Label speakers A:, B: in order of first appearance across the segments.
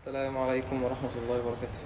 A: السلام عليكم ورحمة الله وبركاته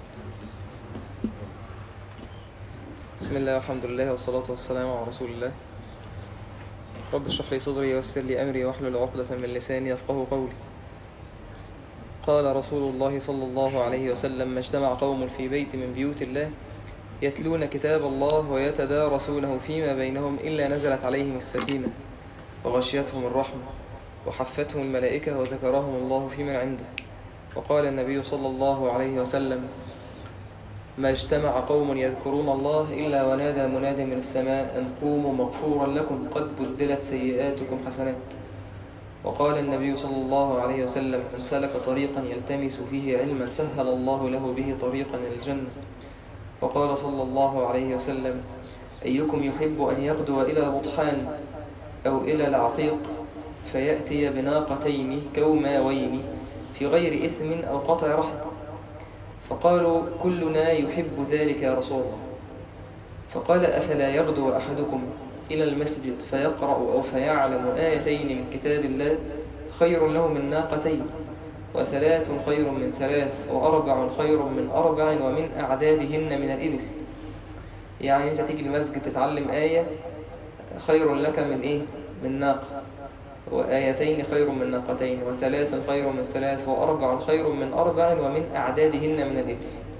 A: بسم الله والحمد لله والصلاة والسلام على رسول الله رب اشرح لي صدري ويسر لي أمري واحلل عقدة من لساني يفقه قولي قال رسول الله صلى الله عليه وسلم ما اجتمع قوم في بيت من بيوت الله يتلون كتاب الله ويتدارسونه فيما بينهم إلا نزلت عليهم السكينة وغشيتهم الرحمة وحفتهم الملائكة وذكرهم الله في من عنده وقال النبي صلى الله عليه وسلم ما اجتمع قوم يذكرون الله إلا ونادى مناد من السماء أن قوموا مغفورا لكم قد بدلت سيئاتكم حسنات وقال النبي صلى الله عليه وسلم من سلك طريقا يلتمس فيه علما سهل الله له به طريقا إلى الجنة وقال صلى الله عليه وسلم أيكم يحب أن يغدو إلى بطحان أو إلى العقيق فيأتي بناقتين كوماوين في غير إثم أو قطع رحم فقالوا كلنا يحب ذلك يا رسول الله فقال أفلا يغدو أحدكم إلى المسجد فيقرأ أو فيعلم آيتين من كتاب الله خير له من ناقتين وثلاث خير من ثلاث وأربع خير من أربع ومن أعدادهن من الإبل يعني أنت تيجي المسجد تتعلم آية خير لك من إيه؟ من ناقة وآيتين خير من ناقتين وثلاث خير من ثلاث وأربع خير من أربع ومن أعدادهن من الإبل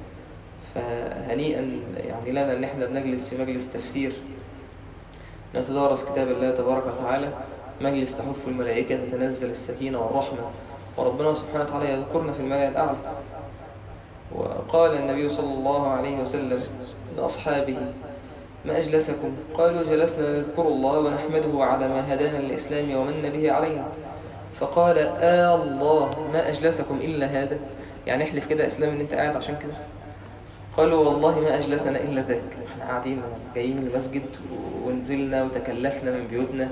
A: فهنيئا يعني لنا أن احنا بنجلس في مجلس تفسير نتدارس كتاب الله تبارك وتعالى مجلس تحف الملائكة تتنزل السكينة والرحمة وربنا سبحانه وتعالى يذكرنا في الملأ الأعلى وقال النبي صلى الله عليه وسلم لأصحابه ما أجلسكم قالوا جلسنا نذكر الله ونحمده على ما هدانا للإسلام ومن به علينا فقال آه الله ما أجلسكم إلا هذا يعني احلف كده إسلام ان انت قاعد عشان كده قالوا والله ما أجلسنا إلا ذاك احنا قاعدين جايين من المسجد ونزلنا وتكلفنا من بيوتنا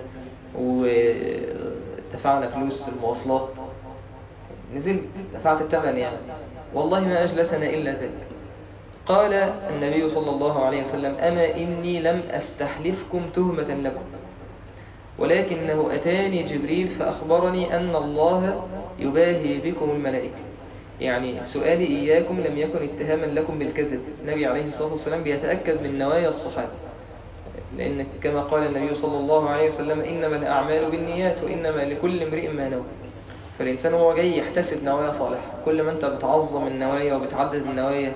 A: ودفعنا فلوس المواصلات نزلت دفعت الثمن يعني والله ما أجلسنا إلا ذاك قال النبي صلى الله عليه وسلم أما إني لم أستحلفكم تهمة لكم ولكنه أتاني جبريل فأخبرني أن الله يباهي بكم الملائكة يعني سؤالي إياكم لم يكن اتهاما لكم بالكذب النبي عليه الصلاة والسلام بيتأكد من نوايا الصحابة لأن كما قال النبي صلى الله عليه وسلم إنما الأعمال بالنيات وإنما لكل امرئ ما نوى فالإنسان هو جاي يحتسب نوايا صالحة كل ما أنت بتعظم النوايا وبتعدد النوايا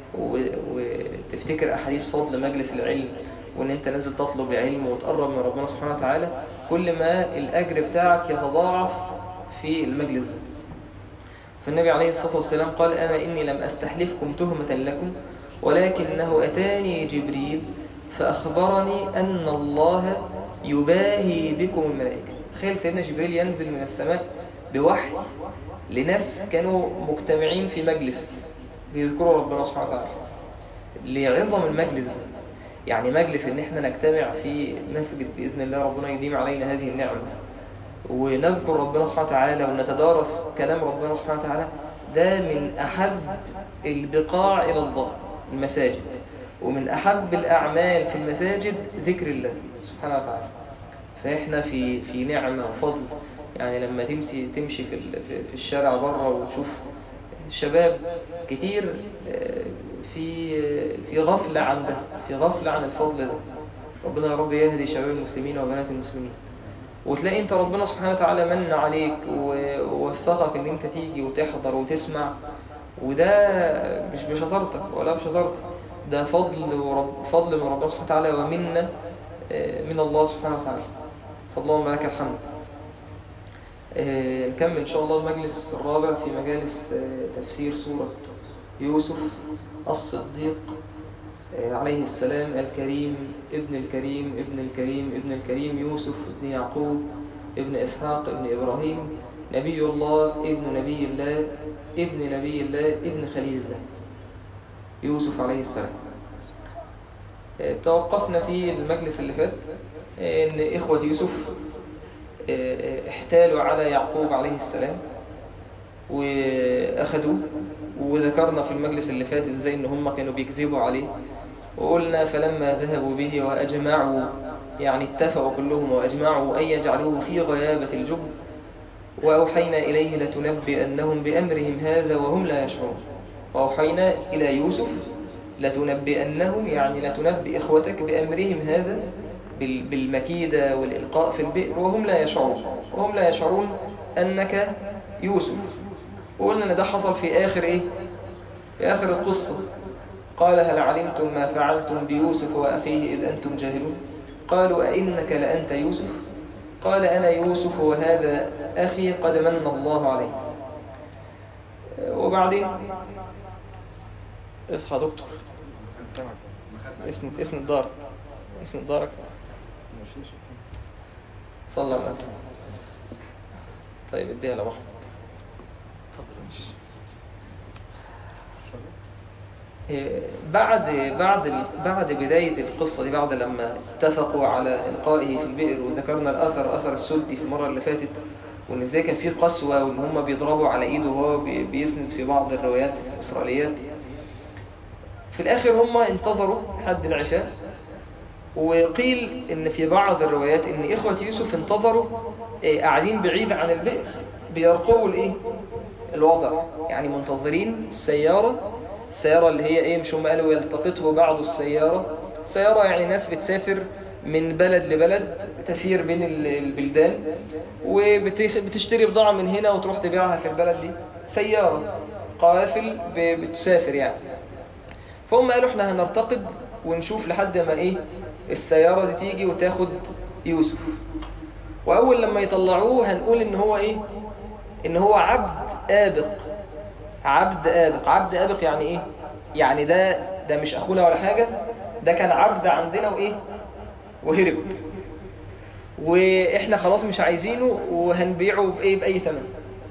A: وتفتكر أحاديث فضل مجلس العلم وإن أنت نازل تطلب العلم وتقرب من ربنا سبحانه وتعالى كل ما الأجر بتاعك يتضاعف في المجلس ده فالنبي عليه الصلاة والسلام قال أما إني لم أستحلفكم تهمة لكم ولكنه أتاني جبريل فأخبرني أن الله يباهي بكم الملائكة تخيل سيدنا جبريل ينزل من السماء بوحي لناس كانوا مجتمعين في مجلس بيذكروا ربنا سبحانه وتعالى لعظم المجلس ده يعني مجلس ان احنا نجتمع في مسجد بإذن الله ربنا يديم علينا هذه النعمة ونذكر ربنا سبحانه وتعالى ونتدارس كلام ربنا سبحانه وتعالى ده من أحب البقاع إلى الله المساجد ومن أحب الأعمال في المساجد ذكر الله سبحانه وتعالى فإحنا في في نعمة وفضل يعني لما تمشي تمشي في في الشارع بره وتشوف شباب كتير في في غفلة عن ده في غفلة عن الفضل ده ربنا يا رب يهدي شباب المسلمين وبنات المسلمين وتلاقي انت ربنا سبحانه وتعالى من عليك ووفقك ان انت تيجي وتحضر وتسمع وده مش بشطارتك ولا بشطارتك ده فضل ورب فضل من ربنا سبحانه وتعالى ومنة من الله سبحانه وتعالى فاللهم لك الحمد نكمل إن شاء الله المجلس الرابع في مجالس تفسير سورة يوسف الصديق عليه السلام الكريم ابن الكريم ابن الكريم ابن الكريم يوسف ابن يعقوب ابن إسحاق ابن إبراهيم نبي الله ابن نبي الله ابن نبي الله ابن خليل الله يوسف عليه السلام توقفنا في المجلس اللي فات ان إخوة يوسف احتالوا على يعقوب عليه السلام وأخذوه وذكرنا في المجلس اللي فات ازاي ان هم كانوا بيكذبوا عليه وقلنا فلما ذهبوا به وأجمعوا يعني اتفقوا كلهم وأجمعوا أن يجعلوه في غيابة الجب وأوحينا إليه لتنبئنهم بأمرهم هذا وهم لا يشعرون وأوحينا إلى يوسف لتنبئنهم يعني لتنبئ إخوتك بأمرهم هذا بال- بالمكيدة والإلقاء في البئر وهم لا يشعرون وهم لا يشعرون أنك يوسف وقلنا أن ده حصل في آخر إيه في آخر القصة قال هل علمتم ما فعلتم بيوسف وأخيه إذ أنتم جاهلون قالوا أئنك لأنت يوسف قال أنا يوسف وهذا أخي قد من الله عليه وبعدين اصحى يا دكتور اسند اسند دارك اسند دارك صلى الله عليه وسلم طيب اديها لواحد إيه، بعد بعد بعد بداية القصة دي بعد لما اتفقوا على إلقائه في البئر وذكرنا الأثر أثر السدي في المرة اللي فاتت وإن إزاي كان في قسوة وإن هم بيضربوا على إيده وهو بي- بيسند في بعض الروايات الإسرائيليات في الآخر هم انتظروا حد العشاء وقيل إن في بعض الروايات إن إخوة يوسف انتظروا إيه، قاعدين بعيد عن البئر بيرقبوا الإيه؟ الوضع يعني منتظرين السيارة السيارة اللي هي إيه مش هم قالوا يلتقطه بعض السيارة سيارة يعني ناس بتسافر من بلد لبلد تسير بين ال- البلدان وبتشتري بضاعة من هنا وتروح تبيعها في البلد دي سيارة قوافل ب- بتسافر يعني فهم قالوا احنا هنرتقب ونشوف لحد ما ايه السيارة دي تيجي وتاخد يوسف واول لما يطلعوه هنقول ان هو ايه ان هو عبد آبق عبد آبق عبد آبق يعني ايه يعني ده ده مش اخونا ولا حاجة ده كان عبد عندنا وايه وهرب واحنا خلاص مش عايزينه وهنبيعه بايه باي ثمن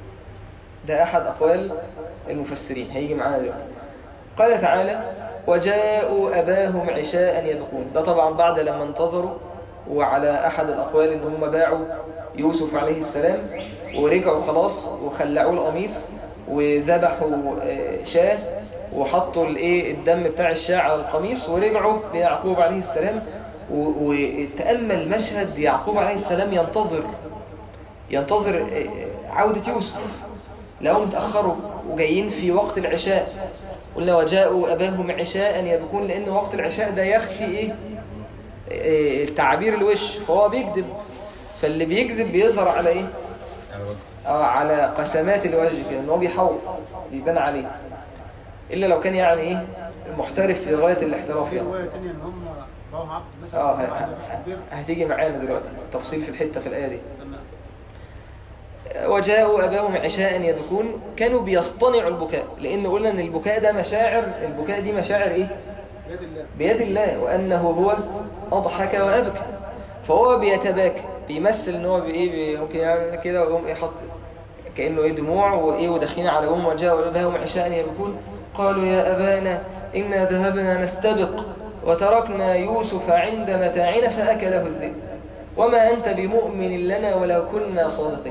A: ده احد اقوال المفسرين هيجي معانا دلوقتي قال تعالى وجاءوا أباهم عشاء يبكون ده طبعا بعد لما انتظروا وعلى أحد الأقوال إن هم باعوا يوسف عليه السلام ورجعوا خلاص وخلعوا القميص وذبحوا آه، شاه وحطوا الايه الدم بتاع الشاه على القميص ورجعوا ليعقوب عليه السلام و- وتأمل مشهد يعقوب عليه السلام ينتظر ينتظر آه، عودة يوسف لقوا متأخروا وجايين في وقت العشاء قلنا وجاءوا أباهم عشاء يبكون لأن وقت العشاء ده يخفي إيه إيه، تعابير الوش فهو بيكذب فاللي بيكذب بيظهر على إيه آه على قسمات الوجه كده إن هو بيحور بيبان عليه إلا لو كان يعني إيه محترف في غاية الاحتراف
B: في
A: يعني
B: رواية تانية ان هم باعوا عبد مثلا
A: اه
B: بعد
A: ه-
B: الكبير
A: هتيجي معانا دلوقتي تفصيل في الحتة في الآية دي
B: تمام
A: وجاءوا أباهم عشاء يبكون كانوا بيصطنعوا البكاء لأن قلنا أن البكاء ده مشاعر البكاء دي مشاعر إيه؟
B: بيد الله
A: بيد الله وأنه هو أضحك وأبكى فهو بيتباكى بيمثل ان هو بايه بي- ممكن يعمل كده ويقوم ايه حط كانه ايه دموع وايه وداخلين على ام وجاءوا اباهم عشاء يبكون قالوا يا ابانا انا ذهبنا نستبق وتركنا يوسف عند متاعنا فاكله الذئب وما انت بمؤمن لنا ولو كنا صادقين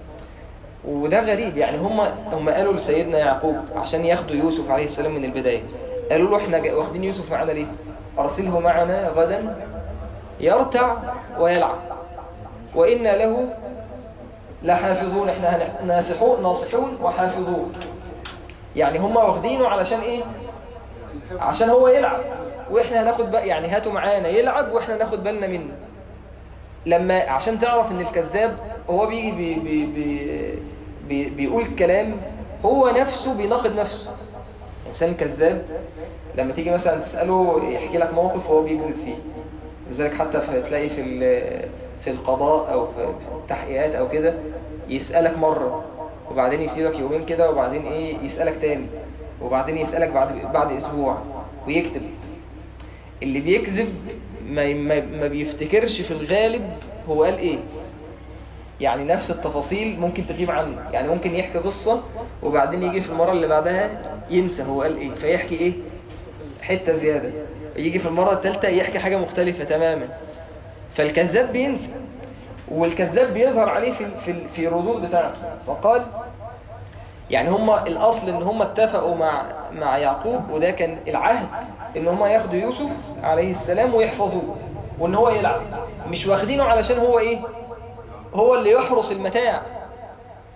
A: وده غريب يعني هم هم قالوا لسيدنا يعقوب عشان ياخدوا يوسف عليه السلام من البدايه قالوا له احنا جا- واخدين يوسف معانا ليه ارسله معنا غدا يرتع ويلعب وإنا له لحافظون احنا هن- ناصحون ناصحون وحافظون يعني هم واخدينه علشان ايه عشان هو يلعب واحنا هناخد بقى يعني هاتوا معانا يلعب واحنا ناخد بالنا منه لما عشان تعرف ان الكذاب هو بيجي بي بي بي بي بيقول كلام هو نفسه بيناقض نفسه الانسان الكذاب لما تيجي مثلا تساله يحكي لك موقف وهو بيكذب فيه لذلك حتى في تلاقي في ال- في القضاء او في في التحقيقات او كده يسالك مره وبعدين يسيبك يومين كده وبعدين ايه يسالك تاني وبعدين يسالك بعد بعد اسبوع ويكتب اللي بيكذب ما, ما, ما بيفتكرش في الغالب هو قال ايه يعني نفس التفاصيل ممكن تغيب عنه يعني ممكن يحكي قصة وبعدين يجي في المرة اللي بعدها ينسى هو قال ايه فيحكي ايه حتة زيادة يجي في المرة الثالثة يحكي حاجة مختلفة تماما فالكذاب بينسى والكذاب بيظهر عليه في في في الردود بتاعته فقال يعني هم الاصل ان هم اتفقوا مع مع يعقوب وده كان العهد ان هم ياخدوا يوسف عليه السلام ويحفظوه وان هو يلعب مش واخدينه علشان هو ايه هو اللي يحرس المتاع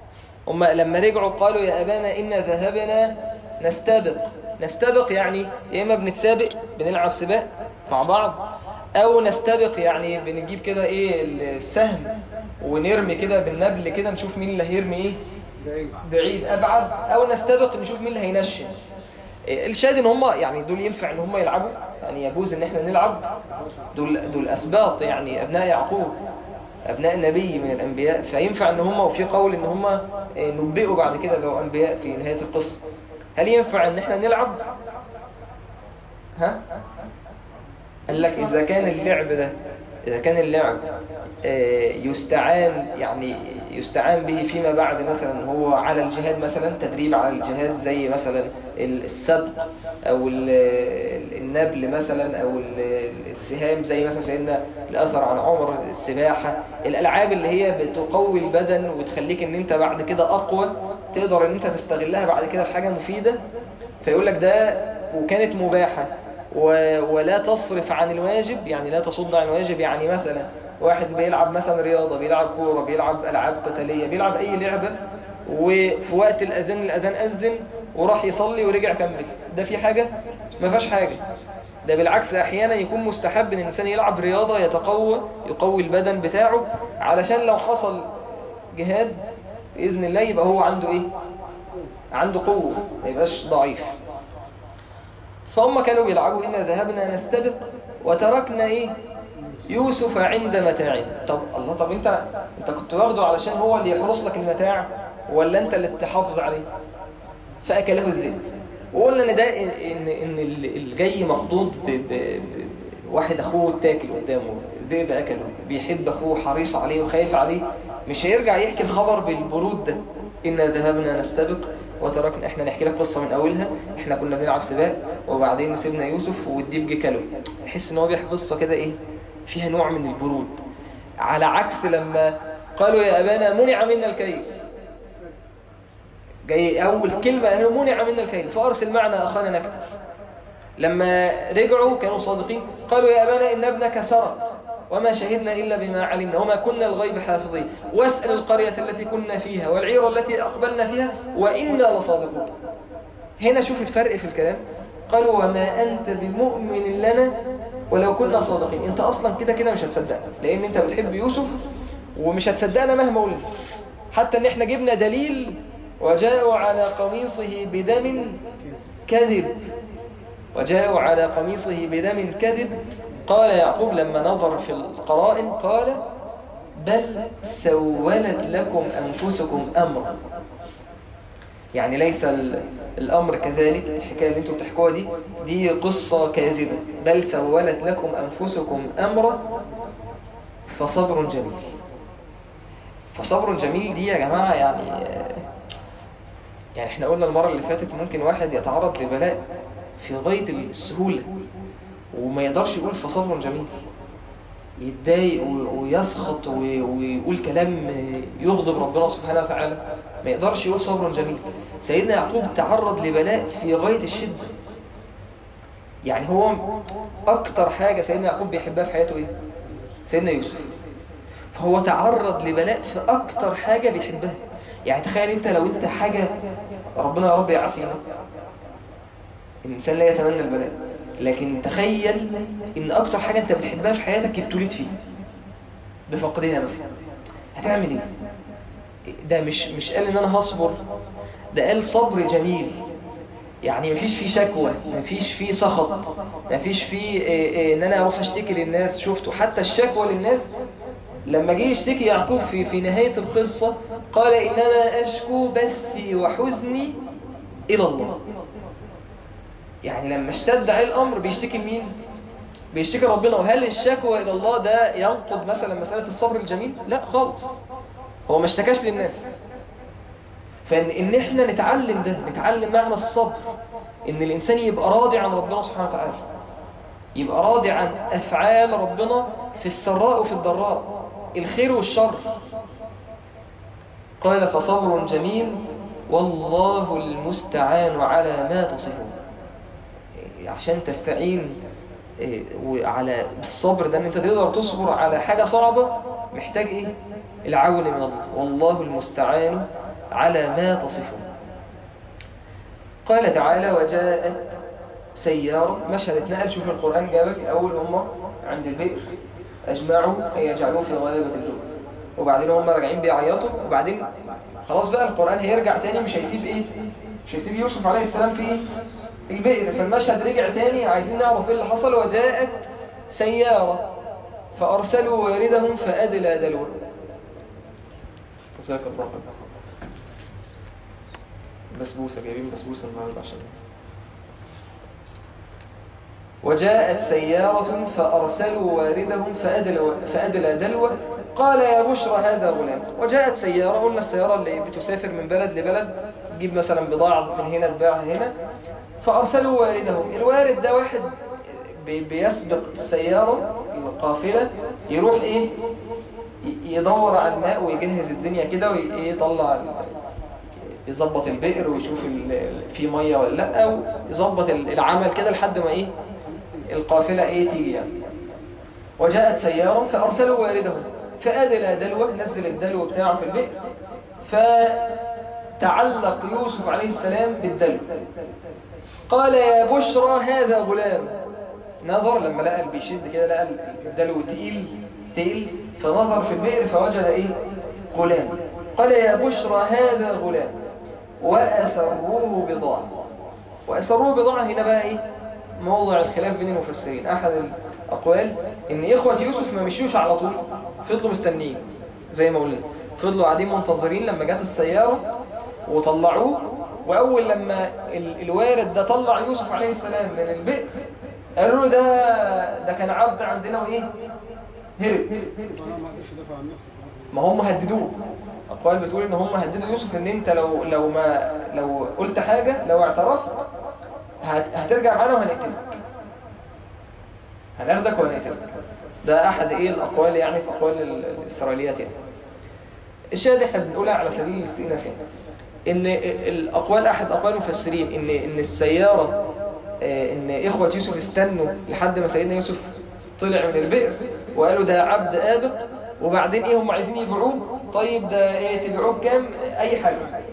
A: هم لما رجعوا قالوا يا أبانا إنا ذهبنا نستبق نستبق يعني يا إما بنتسابق بنلعب سباق مع بعض أو نستبق يعني بنجيب كده إيه السهم ونرمي كده بالنبل كده نشوف مين اللي هيرمي إيه
B: بعيد
A: بعيد أبعد أو نستبق نشوف مين اللي هينشن الشاهد ان هم يعني دول ينفع ان هم يلعبوا يعني يجوز ان احنا نلعب دول دول اسباط يعني ابناء يعقوب ابناء نبي من الانبياء فينفع ان هم وفي قول ان هم نبئوا بعد كده لو انبياء في نهايه القصه هل ينفع ان احنا نلعب ها قال لك اذا كان اللعب ده اذا كان اللعب آه، يستعان يعني يستعان به فيما بعد مثلا هو على الجهاد مثلا تدريب على الجهاد زي مثلا السبق او ال- النبل مثلا او ال- السهام زي مثلا سيدنا الاثر عن عمر السباحه الالعاب اللي هي بتقوي البدن وتخليك ان انت بعد كده اقوى تقدر ان انت تستغلها بعد كده في حاجه مفيده فيقول لك ده وكانت مباحه و- ولا تصرف عن الواجب يعني لا تصد عن الواجب يعني مثلا واحد بيلعب مثلا رياضة بيلعب كورة بيلعب ألعاب قتالية بيلعب أي لعبة وفي وقت الأذان الأذان أذن وراح يصلي ورجع كمل ده في حاجة ما فيهاش حاجة ده بالعكس أحيانا يكون مستحب إن الإنسان يلعب رياضة يتقوى يقوي البدن بتاعه علشان لو حصل جهاد بإذن الله يبقى هو عنده إيه عنده قوة ما يبقاش ضعيف فهم كانوا بيلعبوا إنا ذهبنا نستبق وتركنا إيه يوسف عند متاعه طب الله طب انت انت كنت واخده علشان هو اللي يحرس لك المتاع ولا انت اللي تحافظ عليه فاكله الذئب وقلنا ان ده ان ان إن الجاي مخضوض ب- ب- ب- واحد اخوه اتاكل قدامه الذئب اكله بيحب اخوه حريص عليه وخايف عليه مش هيرجع يحكي الخبر بالبرود ده إنا ذهبنا نستبق وتركنا احنا نحكي لك قصة من أولها احنا كنا بنلعب سباق وبعدين سيبنا يوسف والديب جه كله تحس ان هو بيحكي قصة كده ايه فيها نوع من البرود على عكس لما قالوا يا أبانا منع منا الكيل جاي أول كلمة قالوا منع منا الكيل فأرسل معنا أخانا نكتب لما رجعوا كانوا صادقين قالوا يا أبانا إن ابنك سرق وما شهدنا إلا بما علمنا وما كنا الغيب حافظين واسأل القرية التي كنا فيها والعير التي أقبلنا فيها وإنا لصادقون هنا شوف الفرق في الكلام قالوا وما أنت بمؤمن لنا ولو كنا صادقين انت أصلا كده كده مش هتصدقنا لأن انت بتحب يوسف ومش هتصدقنا مهما قلنا حتى ان احنا جبنا دليل وجاءوا على قميصه بدم كذب وجاءوا على قميصه بدم كذب قال يعقوب لما نظر في القرائن قال بل سولت لكم أنفسكم أمرا يعني ليس ال- الأمر كذلك الحكاية اللي انتم بتحكوها دي دي قصة كاذبة بل سولت لكم أنفسكم أمرا فصبر جميل فصبر جميل دي يا جماعة يعني يعني احنا قلنا المرة اللي فاتت ممكن واحد يتعرض لبلاء في غاية السهولة وما يقدرش يقول فصبر جميل يتضايق و- ويسخط و- ويقول كلام يغضب ربنا سبحانه وتعالى ما يقدرش يقول صبر جميل سيدنا يعقوب تعرض لبلاء في غاية الشدة يعني هو أكتر حاجة سيدنا يعقوب بيحبها في حياته إيه؟ سيدنا يوسف فهو تعرض لبلاء في أكتر حاجة بيحبها يعني تخيل أنت لو أنت حاجة ربنا يا رب يعافينا الإنسان لا يتمنى البلاء لكن تخيل إن أكتر حاجة أنت بتحبها في حياتك ابتليت فيه بفقدها مثلا هتعمل إيه؟ ده مش مش قال إن أنا هصبر ده قال صبر جميل يعني مفيش فيه شكوى مفيش فيه سخط مفيش فيه إيه إيه ان انا اروح اشتكي للناس شفته حتى الشكوى للناس لما جه يشتكي يعقوب في في نهاية القصة قال انما اشكو بثي وحزني الى الله يعني لما اشتد عليه الامر بيشتكي لمين بيشتكي ربنا وهل الشكوى الى الله ده ينقض مثلا مسألة الصبر الجميل لا خالص هو ما اشتكاش للناس فإن إن إحنا نتعلم ده نتعلم معنى الصبر إن الإنسان يبقى راضي عن ربنا سبحانه وتعالى يبقى راضي عن أفعال ربنا في السراء وفي الضراء الخير والشر قال فصبر جميل والله المستعان على ما تصفون عشان تستعين إيه، وعلى الصبر ده ان انت تقدر تصبر على حاجة صعبة محتاج ايه العون من الله والله المستعان على ما تصفون قال تعالى وجاءت سيارة مشهد اتنقل شوف القرآن جابك أول هم عند البئر أجمعوا أن يجعلوه في غلبة الجبل وبعدين هم راجعين بيعيطوا وبعدين خلاص بقى القرآن هيرجع تاني مش هيسيب إيه مش هيسيب يوسف عليه السلام في البئر فالمشهد رجع تاني عايزين نعرف إيه اللي حصل وجاءت سيارة فأرسلوا واردهم فأدلى دلوه جزاك الله خير بسبوسة جايبين بسبوسة النهارده عشان وجاءت سيارة فأرسلوا واردهم فأدلى, فأدلى دلوة قال يا بشرى هذا غلام وجاءت سيارة قلنا السيارة اللي بتسافر من بلد لبلد تجيب مثلا بضاعة من هنا تباعها هنا فأرسلوا واردهم الوارد ده واحد بي- بيسبق السيارة القافلة يروح ايه ي- يدور على الماء ويجهز الدنيا كده ويطلع ال- يظبط البئر ويشوف ال- في ميه ولا لا ويظبط ال- العمل كده لحد ما ايه القافله ايه تيجي يعني وجاءت سياره فارسلوا واردهم فادلى دلوه نزل الدلو بتاعه في البئر فتعلق يوسف عليه السلام بالدلو قال يا بشرى هذا غلام نظر لما لقى اللي بيشد كده لقى الدلو تقيل تقيل فنظر في البئر فوجد ايه غلام قال يا بشرى هذا غلام وأسروه بضاعة وأسروه بضاعة هنا بقى ايه موضع الخلاف بين المفسرين أحد الأقوال إن إخوة يوسف ما مشيوش على طول فضلوا مستنيين زي ما قلنا فضلوا قاعدين منتظرين لما جت السيارة وطلعوه وأول لما ال- الوارد ده طلع يوسف عليه السلام من البئر قالوا له ده ده كان عبد عندنا وإيه هرب
B: انا ما قدرش ادافع عن نفسي
A: ما هم هددوه أقوال بتقول إن هم هددوا يوسف إن أنت لو لو ما لو قلت حاجة لو اعترفت هت- هترجع معانا وهنقتلك هناخدك وهنقتلك ده أحد إيه الأقوال يعني في أقوال ال- الإسرائيليات يعني الشاهد احنا بنقولها على سبيل الاستئناس يعني ان الاقوال احد اقوال المفسرين ان ان السياره آه، ان اخوه يوسف استنوا لحد ما سيدنا يوسف طلع من البئر وقالوا ده عبد ابق وبعدين ايه هم عايزين يبيعوه طيب ده ايه تبيعوه بكام اي حاجه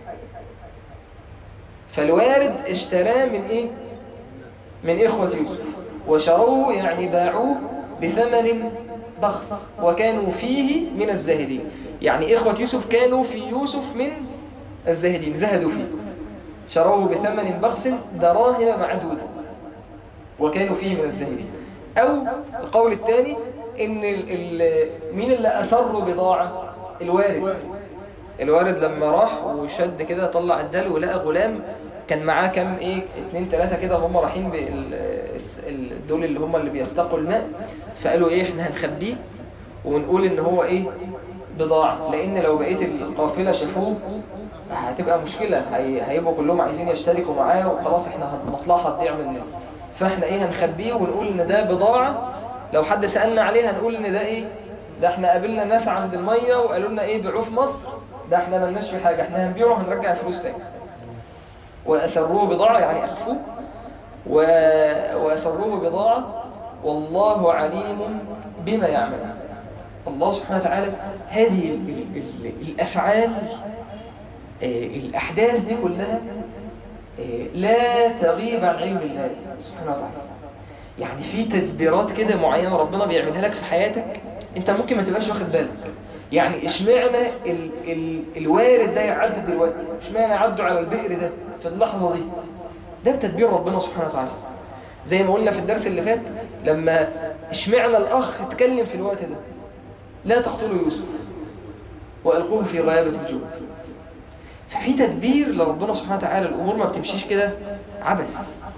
A: فالوارد اشتراه من ايه من اخوه يوسف وشروه يعني باعوه بثمن بخس وكانوا فيه من الزاهدين يعني إخوة يوسف كانوا في يوسف من الزاهدين زهدوا فيه شروه بثمن بخس دراهم معدودة وكانوا فيه من الزاهدين أو القول الثاني إن ال ال مين اللي أسروا بضاعة الوارد الوارد لما راح وشد كده طلع الدلو ولقى غلام كان معاه كام ايه اتنين تلاتة كده هم رايحين بال- ال- دول اللي هم اللي بيستقوا الماء فقالوا ايه احنا هنخبيه ونقول ان هو ايه بضاعة لان لو بقيت القافلة شافوه هتبقى مشكلة هي- هيبقوا كلهم عايزين يشتركوا معاه وخلاص احنا هت- مصلحة تضيع مننا فاحنا ايه هنخبيه ونقول ان ده بضاعة لو حد سألنا عليه هنقول ان ده ايه ده احنا قابلنا ناس عند المية وقالوا لنا ايه بيعوه في مصر ده احنا ملناش في حاجة احنا هنبيعه وهنرجع الفلوس تاني وأسروه بضاعة يعني أخفوه و... وأسروه بضاعة والله عليم بما يعمل الله سبحانه وتعالى هذه ال... ال... ال... الأفعال آه، الأحداث دي كلها آه، لا تغيب عن علم الله سبحانه وتعالى يعني في تدبيرات كده معينة ربنا بيعملها لك في حياتك انت ممكن ما تبقاش واخد بالك يعني اشمعنى ال ال الوارد ده يعدي دلوقتي اشمعنى يعدوا على البئر ده في اللحظة دي ده بتدبير ربنا سبحانه وتعالى زي ما قلنا في الدرس اللي فات لما اشمعنى الأخ اتكلم في الوقت ده لا تقتلوا يوسف وألقوه في غيابة الجوع ففي تدبير لربنا سبحانه وتعالى الأمور ما بتمشيش كده عبث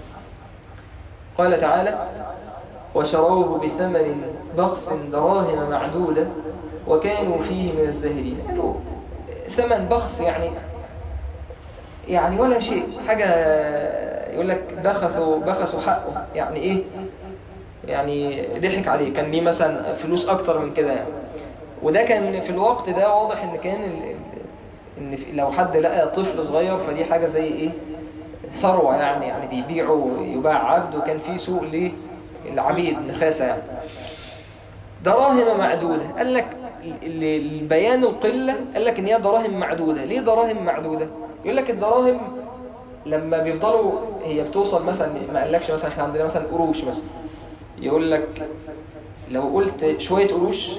A: قال تعالى وشروه بثمن بخس دراهم معدودة وكانوا فيه من الزاهدين قالوا ثمن بخس يعني يعني ولا شيء حاجة يقول لك بخسوا بخسوا حقه يعني ايه يعني ضحك عليه كان ليه مثلا فلوس اكتر من كده يعني وده كان في الوقت ده واضح ان كان ال... ال- ان في- لو حد لقى طفل صغير فدي حاجة زي ايه ثروة يعني يعني بيبيعوا يباع عبد وكان في سوق للعبيد نخاسة يعني دراهم معدودة قال لك ل- البيان القلة قال لك ان هي دراهم معدودة ليه دراهم معدودة يقول لك الدراهم لما بيفضلوا هي بتوصل مثلا ما قالكش مثلا احنا عندنا مثلا قروش مثلا يقول لك لو قلت شوية قروش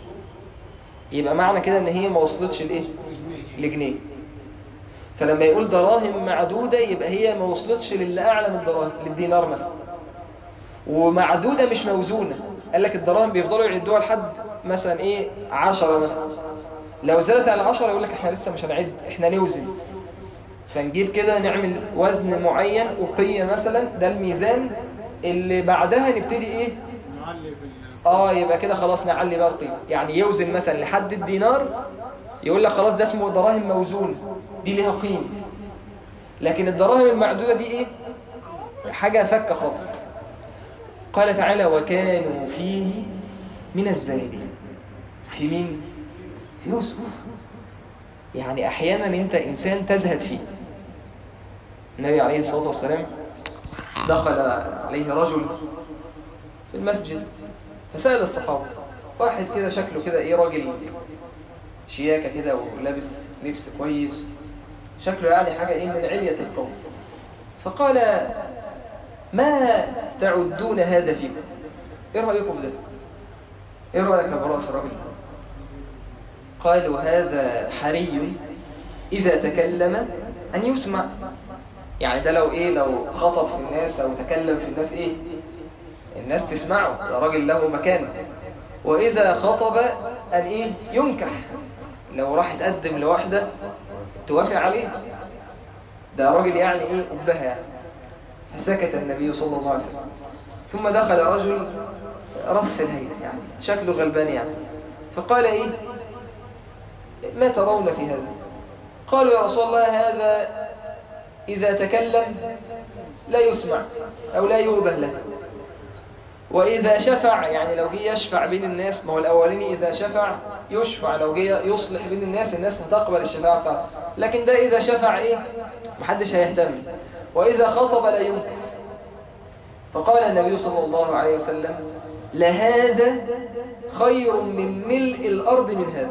A: يبقى معنى كده ان هي ما وصلتش لايه لجنيه فلما يقول دراهم معدودة يبقى هي ما وصلتش للي اعلى من الدراهم للدينار مثلا ومعدودة مش موزونة قال لك الدراهم بيفضلوا يعدوها لحد مثلا ايه عشرة مثلا لو زادت على عشرة يقول لك احنا لسه مش هنعد احنا نوزن فنجيب كده نعمل وزن معين أقية مثلا ده الميزان اللي بعدها نبتدي ايه
B: نعلي في ال-
A: اه يبقى كده خلاص نعلي بقى القيمة يعني يوزن مثلا لحد الدينار يقول لك خلاص ده اسمه دراهم موزون دي ليها قيمة لكن الدراهم المعدودة دي ايه حاجة فكة خالص قال تعالى وكانوا فيه من الزاهدين في مين في يوسف يعني احيانا انت انسان تزهد فيه النبي عليه الصلاة والسلام دخل عليه رجل في المسجد فسأل الصحابة واحد كده شكله كده ايه راجل شياكة كده ولابس لبس كويس شكله يعني حاجة ايه من علية القوم فقال ما تعدون هذا فيكم ايه رأيكم في ده ايه رأيك يا براء في الراجل ده قالوا هذا حري إذا تكلم أن يسمع يعني ده لو إيه لو خطب في الناس أو تكلم في الناس إيه الناس تسمعه ده راجل له مكان وإذا خطب أن إيه ينكح لو راح يتقدم لواحدة توافق عليه ده راجل يعني إيه أبها يعني فسكت النبي صلى الله عليه وسلم ثم دخل رجل رص الهيئة يعني شكله غلبان يعني فقال إيه ما ترون في هذا قالوا يا رسول الله هذا إذا تكلم لا يسمع أو لا يوبه له وإذا شفع يعني لو جه يشفع بين الناس ما هو الأولاني إذا شفع يشفع لو جه يصلح بين الناس الناس هتقبل الشفاعة بتاعته لكن ده إذا شفع إيه محدش هيهتم وإذا خطب لا ينكر فقال النبي صلى الله عليه وسلم لهذا خير من ملء الأرض من هذا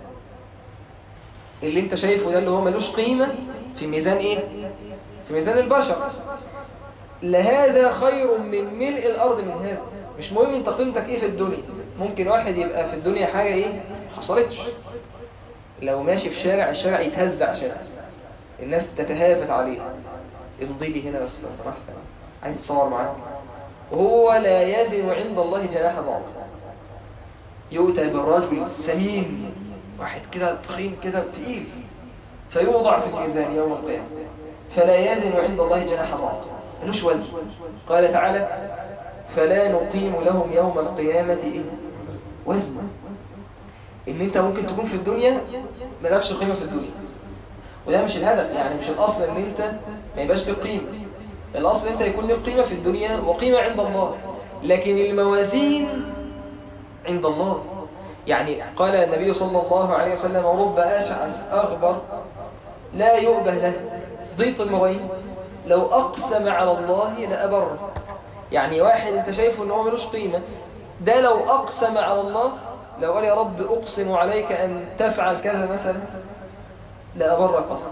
A: اللي انت شايفه ده اللي هو ملوش قيمة في ميزان ايه في ميزان البشر لهذا خير من ملء الارض من هذا مش مهم انت قيمتك ايه في الدنيا ممكن واحد يبقى في الدنيا حاجة ايه حصلتش لو ماشي في شارع الشارع يتهز عشان الناس تتهافت عليه امضي لي هنا بس لو سمحت عايز تصور معاك وهو لا يزن عند الله جناح بعض يؤتى بالرجل السمين واحد كده تخين كده تقيل فيوضع في الميزان يوم القيامة فلا يزن عند الله جناح بعض ملوش وزن قال تعالى فلا نقيم لهم يوم القيامة إيه؟ وزن ان انت ممكن تكون في الدنيا ملكش قيمة في الدنيا وده مش الهدف يعني مش الاصل ان انت ما يبقاش لك قيمة الاصل انت يكون لك قيمة في الدنيا وقيمة عند الله لكن الموازين عند الله يعني قال النبي صلى الله عليه وسلم رب أشعث أغبر لا يؤبه له ضيط الموين لو أقسم على الله لأبر يعني واحد انت شايفه ان هو ملوش قيمة ده لو أقسم على الله لو قال يا رب أقسم عليك أن تفعل كذا مثلا لأبرك أصلا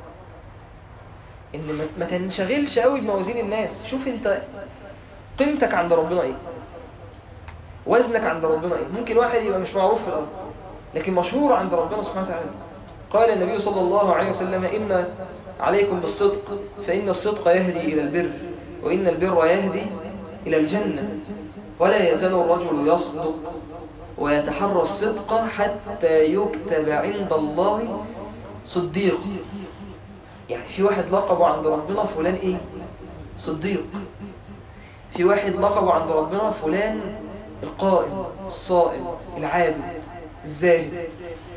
A: ان ما- ما تنشغلش قوي بموازين الناس شوف انت قيمتك عند ربنا ايه وزنك عند ربنا ايه ممكن واحد يبقى مش معروف في الارض لكن مشهور عند ربنا سبحانه وتعالى قال النبي صلى الله عليه وسلم إن عليكم بالصدق فإن الصدق يهدي إلى البر وإن البر يهدي إلى الجنة ولا يزال الرجل يصدق ويتحرى الصدق حتى يكتب عند الله صديق يعني في واحد لقبه عند ربنا فلان ايه صديق في واحد لقبه عند ربنا فلان القائم الصائم العابد الزاهد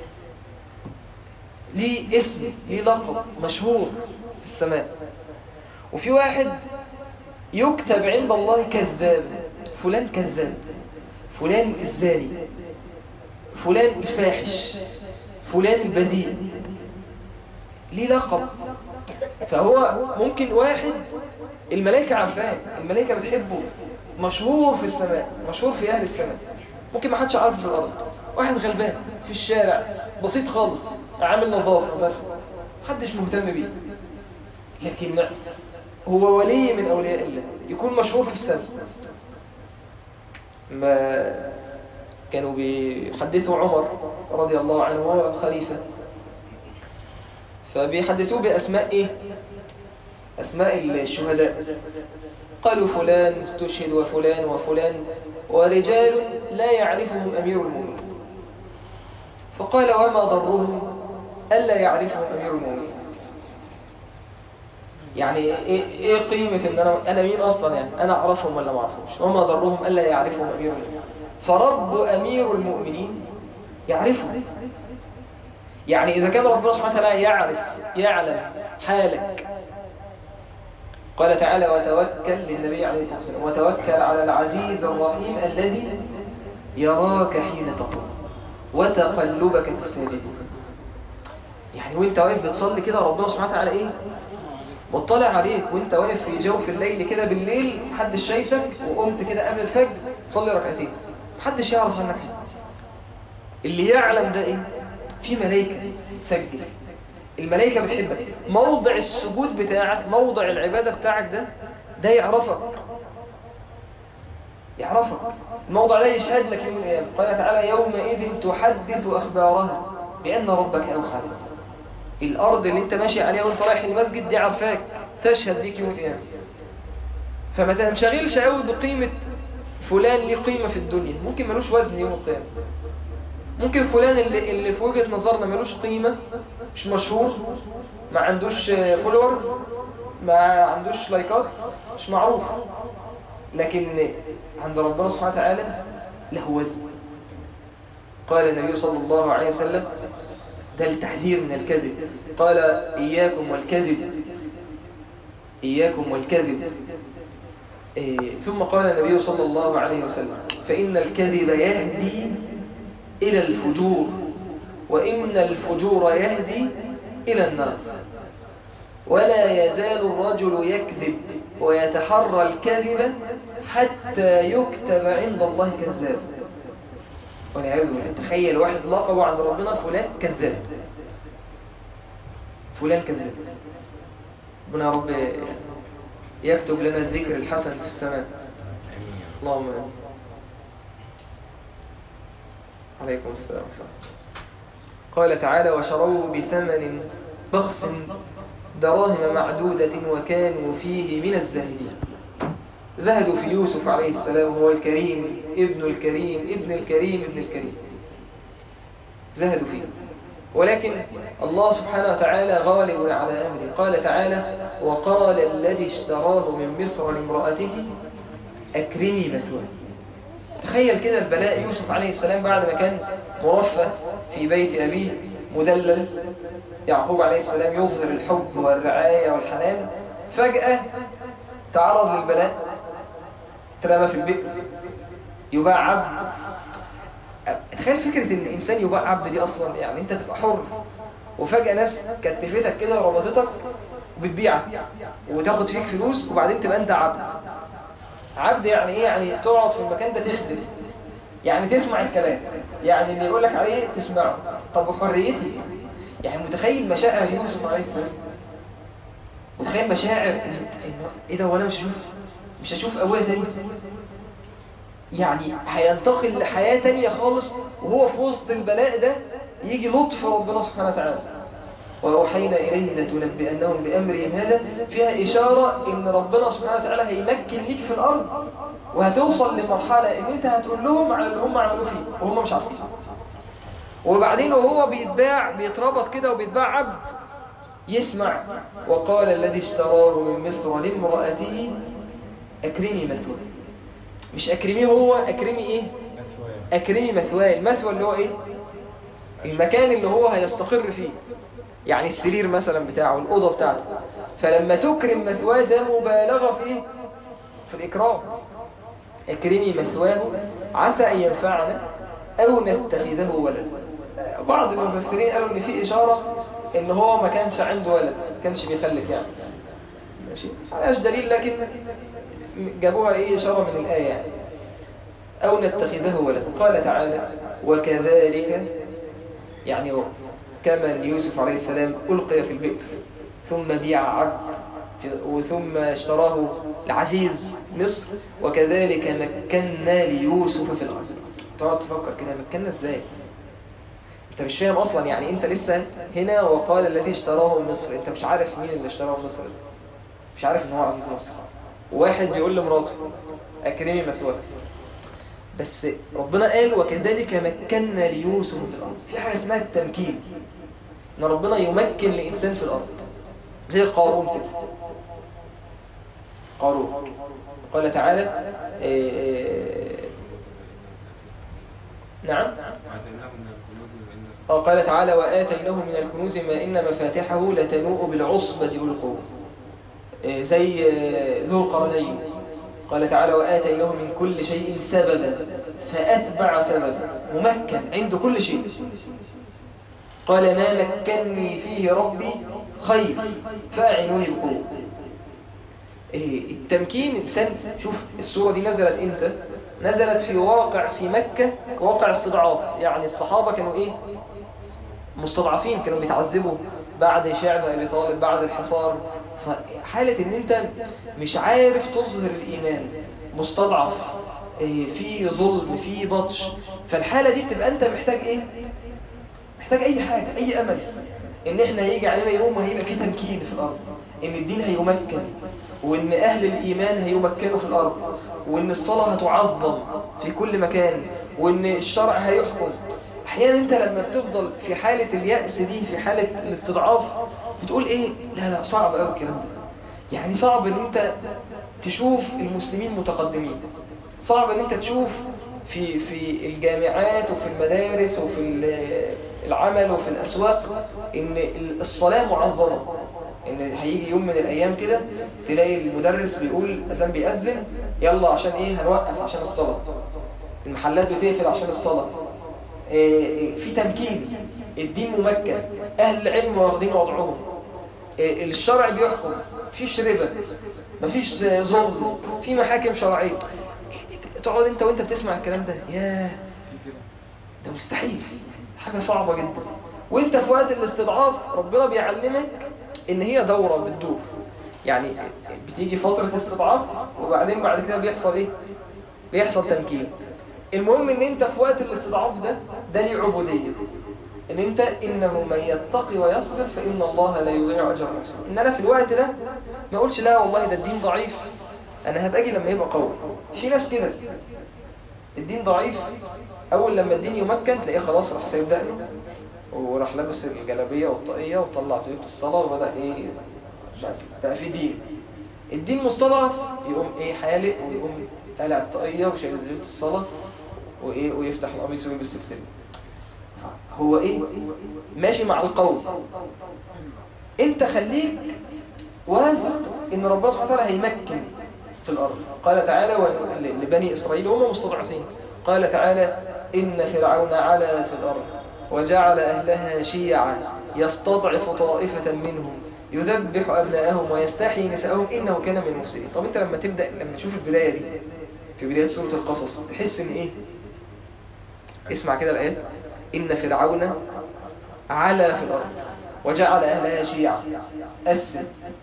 A: ليه اسم ليه لقب مشهور في السماء وفي واحد يكتب عند الله كذاب فلان كذاب فلان الزاني فلان الفاحش فلان البذيء ليه لقب فهو ممكن واحد الملائكة عارفاه الملائكة بتحبه مشهور في السماء مشهور في أهل السماء ممكن ما حدش عارفه في الأرض واحد غلبان في الشارع بسيط خالص عامل نظافة مثلا محدش مهتم بيه لكن هو ولي من أولياء الله يكون مشهور في السنة ما كانوا بيحدثوا عمر رضي الله عنه وهو خليفة فبيحدثوه بأسماء إيه؟ أسماء الشهداء قالوا فلان استشهد وفلان وفلان ورجال لا يعرفهم أمير المؤمنين فقال وما ضرهم ألا يعرفهم أمير المؤمنين يعني إيه, إيه قيمة إن أنا, أنا مين أصلا يعني أنا أعرفهم ولا ما أعرفهمش وما ضرهم ألا يعرفهم أمير المؤمنين فرب أمير المؤمنين يعرفهم يعني إذا كان ربنا سبحانه وتعالى يعرف يعلم حالك قال تعالى وتوكل للنبي عليه الصلاة والسلام وتوكل على العزيز الرحيم الذي يراك حين تقوم وتقلبك في الساجدين يعني وانت واقف بتصلي كده ربنا سبحانه وتعالى ايه مطلع عليك وانت واقف في جوف الليل كده بالليل محدش شايفك وقمت كده قبل الفجر تصلي ركعتين محدش يعرف عنك حاجه اللي يعلم ده ايه في ملائكه تسجل الملائكه بتحبك موضع السجود بتاعك موضع العباده بتاعك ده ده يعرفك يعرفك الموضع ده يشهد لك يوم القيامه قال تعالى يومئذ تحدث اخبارها بان ربك اوحى لها الأرض اللي انت ماشي عليها وانت رايح المسجد دي عارفاك تشهد بيك يوم القيامة فما تنشغلش قوي بقيمة فلان ليه قيمة في الدنيا ممكن ملوش وزن يوم القيامة ممكن فلان اللي, اللي في وجهة نظرنا ملوش قيمة مش مشهور ما عندوش فولورز ما عندوش لايكات مش معروف لكن عند ربنا سبحانه وتعالى له وزن قال النبي صلى الله عليه وسلم ده التحذير من الكذب قال إياكم والكذب إياكم والكذب إيه ثم قال النبي صلى الله عليه وسلم فإن الكذب يهدي إلى الفجور وإن الفجور يهدي إلى النار ولا يزال الرجل يكذب ويتحرى الكذب حتى يكتب عند الله كذاب والعياذ بالله تخيل واحد لقبه عند ربنا فلان كذاب فلان كذاب ربنا يا رب يكتب لنا الذكر الحسن في السماء اللهم امين عليكم السلام قال تعالى وشروه بثمن بخس دراهم معدودة وكانوا فيه من الزاهدين زهدوا في يوسف عليه السلام هو الكريم ابن الكريم ابن الكريم ابن الكريم زهدوا فيه ولكن الله سبحانه وتعالى غالب على أمره قال تعالى وقال الذي اشتراه من مصر لامرأته أكرمي مثواه تخيل كده البلاء يوسف عليه السلام بعد ما كان مرفه في بيت أبيه مدلل يعقوب عليه السلام يظهر الحب والرعاية والحنان فجأة تعرض للبلاء ترمى في البئر يباع عبد تخيل فكرة ان الانسان يباع عبد دي اصلا يعني انت تبقى حر وفجأة ناس كتفتك كده وربطتك وبتبيعك وتاخد فيك فلوس وبعدين تبقى انت عبد عبد يعني ايه يعني تقعد في المكان ده تخدم يعني تسمع الكلام يعني اللي يقول لك عليه تسمعه طب وحريتي يعني متخيل مشاعر يوسف عليه السلام متخيل مشاعر ايه ده وانا مش هشوف مش هشوف ابويا تاني يعني هينتقل لحياة تانية خالص وهو في وسط البلاء ده يجي لطف ربنا سبحانه وتعالى وأوحينا إليه لتنبئنهم بأمرهم هذا فيها إشارة إن ربنا سبحانه وتعالى هيمكن ليك في الأرض وهتوصل لمرحلة إن أنت هتقول لهم على اللي هم عملوه فيه وهم مش عارفين وبعدين وهو بيتباع بيتربط كده وبيتباع عبد يسمع وقال الذي اشتراه من مصر لامرأته أكرمي مثواه مش أكرمي هو أكرمي إيه أكرمي مثواه المثوى اللي هو إيه المكان اللي هو هيستقر فيه يعني السرير مثلا بتاعه الأوضة بتاعته فلما تكرم مثواه ده مبالغة في إيه في الإكرام أكرمي مثواه عسى أن ينفعنا أو نتخذه ولدا بعض المفسرين قالوا إن في إشارة إن هو ما كانش عنده ولد ما كانش بيخلف يعني ماشي ملهاش دليل لكن جابوها إيه إشارة من الآية يعني أو نتخذه ولدا قال تعالى وكذلك يعني كما يوسف عليه السلام ألقي في البئر ثم بيع عبد وثم اشتراه العزيز مصر وكذلك مكنا ليوسف في الأرض تقعد تفكر كده مكنا ازاي انت مش فاهم اصلا يعني انت لسه هنا وقال الذي اشتراه مصر انت مش عارف مين اللي اشتراه مصر مش عارف ان هو عزيز مصر واحد بيقول لمراته اكرمي مثواه بس ربنا قال وكذلك مكنا ليوسف في الارض في حاجه اسمها التمكين ان ربنا يمكن لانسان في الارض زي قارون كده قارون قال تعالى إيه إيه نعم آه قال تعالى وآتيناه من الكنوز ما إن مفاتحه لتنوء بالعصبة والقوة إيه زي ذو القرنين قال تعالى وآتيناه من كل شيء سببا فأتبع سببا ممكن عنده كل شيء قال ما مكني فيه ربي خير فاعلوني بقوة إيه التمكين الإنسان شوف السورة دي نزلت إمتى نزلت في واقع في مكة واقع استضعاف يعني الصحابة كانوا إيه مستضعفين كانوا بيتعذبوا بعد شعب أبي طالب بعد الحصار فحالة إن أنت مش عارف تظهر الإيمان مستضعف إيه في ظلم في بطش فالحالة دي بتبقى أنت محتاج إيه محتاج أي حاجة أي أمل إن إحنا هيجي علينا يوم هيبقى في تمكين في الأرض إن الدين هيمكن وإن أهل الإيمان هيمكنوا في الأرض وإن الصلاة هتعظم في كل مكان وإن الشرع هيحكم أحيانا أنت لما بتفضل في حالة اليأس دي في حالة الاستضعاف بتقول إيه لا لا صعب أوي الكلام ده يعني صعب إن أنت تشوف المسلمين متقدمين صعب إن أنت تشوف في في الجامعات وفي المدارس وفي العمل وفي الأسواق إن الصلاة معظمة ان هيجي يوم من الايام كده تلاقي المدرس بيقول اذان بيأذن يلا عشان ايه هنوقف عشان الصلاة المحلات بتقفل عشان الصلاة إيه في تمكين الدين ممكن اهل العلم واخدين وضعهم إيه الشرع بيحكم مفيش ربا مفيش ظلم في محاكم شرعية تقعد انت وانت بتسمع الكلام ده ياه ده مستحيل حاجة صعبة جدا وانت في وقت الاستضعاف ربنا بيعلمك ان هي دورة بتدور يعني بتيجي فترة استضعاف وبعدين بعد كده بيحصل ايه بيحصل تمكين المهم ان انت في وقت الاستضعاف ده ده ليه عبودية ان انت انه من يتقي ويصبر فان الله لا يضيع اجر المحسنين ان انا في الوقت ده ما اقولش لا والله ده الدين ضعيف انا هبقى لما يبقى قوي في ناس كده الدين ضعيف اول لما الدين يمكن تلاقيه خلاص راح سايب دقنه وراح لابس الجلابية والطاقية وطلع طيبة الصلاة وبدأ ايه بقى في دين الدين مستضعف يقوم ايه حالق ويقوم قالع الطاقية وشايل زيوت الصلاة وايه ويفتح القميص ويلبس السلم هو ايه ماشي مع القول انت خليك واثق ان ربنا سبحانه وتعالى هيمكن في الارض قال تعالى لبني اسرائيل هم مستضعفين قال تعالى ان فرعون علا في الارض وجعل أهلها شيعا يستضعف طائفة منهم يذبح أبناءهم ويستحيي نساءهم إنه كان من المفسدين طب أنت لما تبدأ لما تشوف البداية دي في بداية سورة القصص تحس إن إيه اسمع كده الآيات إن فرعون علا في الأرض وجعل أهلها شيعا أسد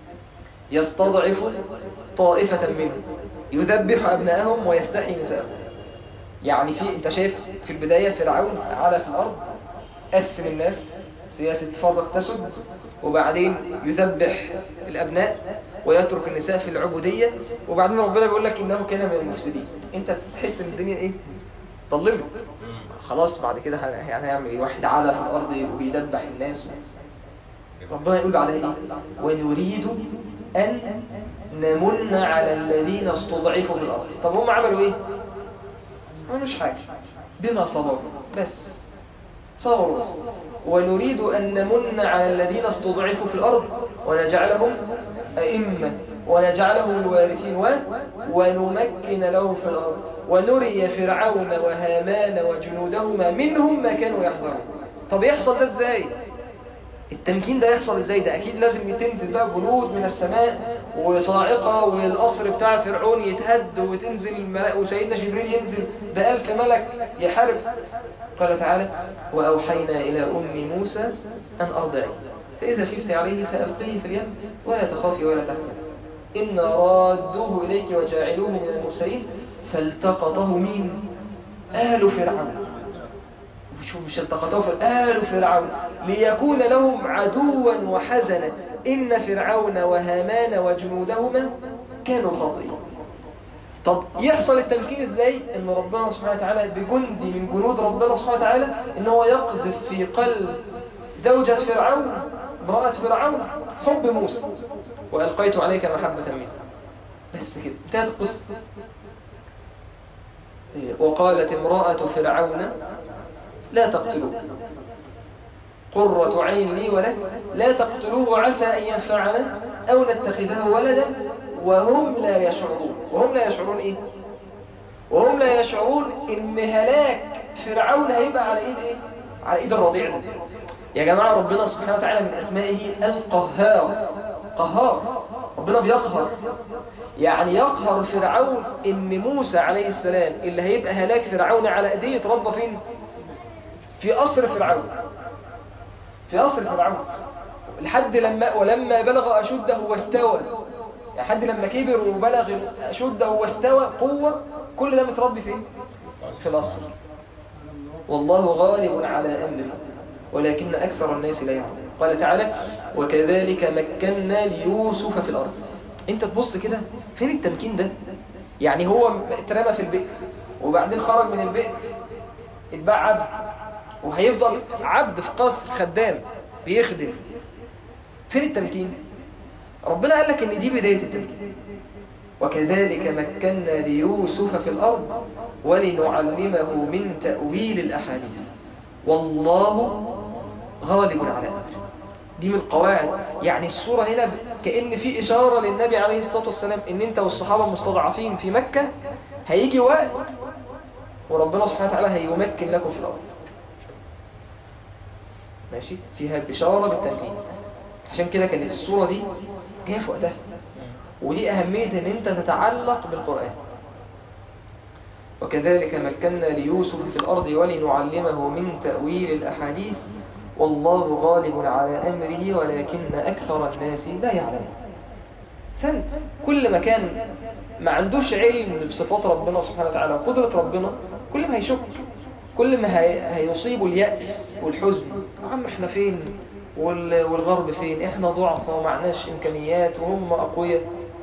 A: يستضعف طائفة منهم يذبح أبناءهم ويستحيي نساءهم يعني في انت شايف في البداية فرعون علا في الأرض قسم الناس سياسة فرق تسد وبعدين يذبح الأبناء ويترك النساء في العبودية وبعدين ربنا بيقول لك إنه كان من المفسدين أنت تحس إن الدنيا إيه ضلمت خلاص بعد كده يعني هيعمل إيه واحد على في الأرض وبيدبح الناس ربنا يقول عليه إيه ونريد أن نمن على الذين استضعفوا في الأرض طب هم عملوا إيه ما عملوش حاجة بما صبروا بس صبروا بس ونريد أن نمن على الذين استضعفوا في الأرض ونجعلهم أئمة ونجعلهم الوارثين و... ونمكن لهم في الأرض ونري فرعون وهامان وجنودهما منهم ما كانوا يحذرون طب يحصل ده ازاي التمكين ده يحصل ازاي ده اكيد لازم تنزل بقى جنود من السماء وصاعقة والقصر بتاع فرعون يتهد وتنزل الملائكة وسيدنا جبريل ينزل بألف ملك يحارب قال تعالى وأوحينا إلى أم موسى أن أرضعي فإذا خفت عليه فألقيه في اليم ولا تخافي ولا تحزني إن رادوه إليك وجاعلوه من المرسلين فالتقطه مين آل فرعون شوف مش التقطه في آل فرعون ليكون لهم عدوا وحزنا إن فرعون وهامان وجنودهما كانوا خاطئين طب يحصل التمكين ازاي ان ربنا سبحانه وتعالى بجند من جنود ربنا سبحانه وتعالى ان هو يقذف في قلب زوجة فرعون امرأة فرعون حب موسى وألقيت عليك محبة منه بس كده انتهت القصة وقالت امرأة فرعون لا تقتلوه قرة عين لي ولك لا تقتلوه عسى أن ينفعنا أو نتخذه ولدا وهم لا يشعرون وهم لا يشعرون إيه وهم لا يشعرون إن هلاك فرعون هيبقى على إيد إيه على إيد الرضيع ده يا جماعة ربنا سبحانه وتعالى من أسمائه القهار قهار ربنا بيقهر يعني يقهر فرعون إن موسى عليه السلام اللي هيبقى هلاك فرعون على إيديه يتربى فين في قصر فرعون في قصر فرعون لحد لما ولما بلغ أشده واستوى يعني حد لما كبر وبلغ أشده واستوى قوة كل ده متربي فين في القصر والله غالب على أمره ولكن أكثر الناس لا يعلمون قال تعالى وكذلك مكنا ليوسف في الأرض انت تبص كده فين التمكين ده يعني هو اترمى في البئر وبعدين خرج من البئر اتباع عبد وهيفضل عبد في قصر خدام بيخدم فين التمكين ربنا قال لك ان دي بداية التمكين وكذلك مكنا ليوسف في الأرض ولنعلمه من تأويل الأحاديث والله غالب على أمره دي من القواعد يعني الصورة هنا كأن في إشارة للنبي عليه الصلاة والسلام إن أنت والصحابة مستضعفين في مكة هيجي وقت وربنا سبحانه وتعالى هيمكن لكم في الأرض ماشي فيها بشارة بالتمكين عشان كده كانت الصورة دي جاية في وقتها ودي أهمية إن أنت تتعلق بالقرآن وكذلك مكنا ليوسف في الأرض ولنعلمه من تأويل الأحاديث والله غالب على أمره ولكن أكثر الناس لا يعلمون سن كل ما كان ما عندوش علم بصفات ربنا سبحانه وتعالى وقدرة ربنا كل ما هيشك كل ما هي... هيصيبه اليأس والحزن عم احنا فين وال... والغرب فين احنا ضعفة ومعناش امكانيات وهم اقوياء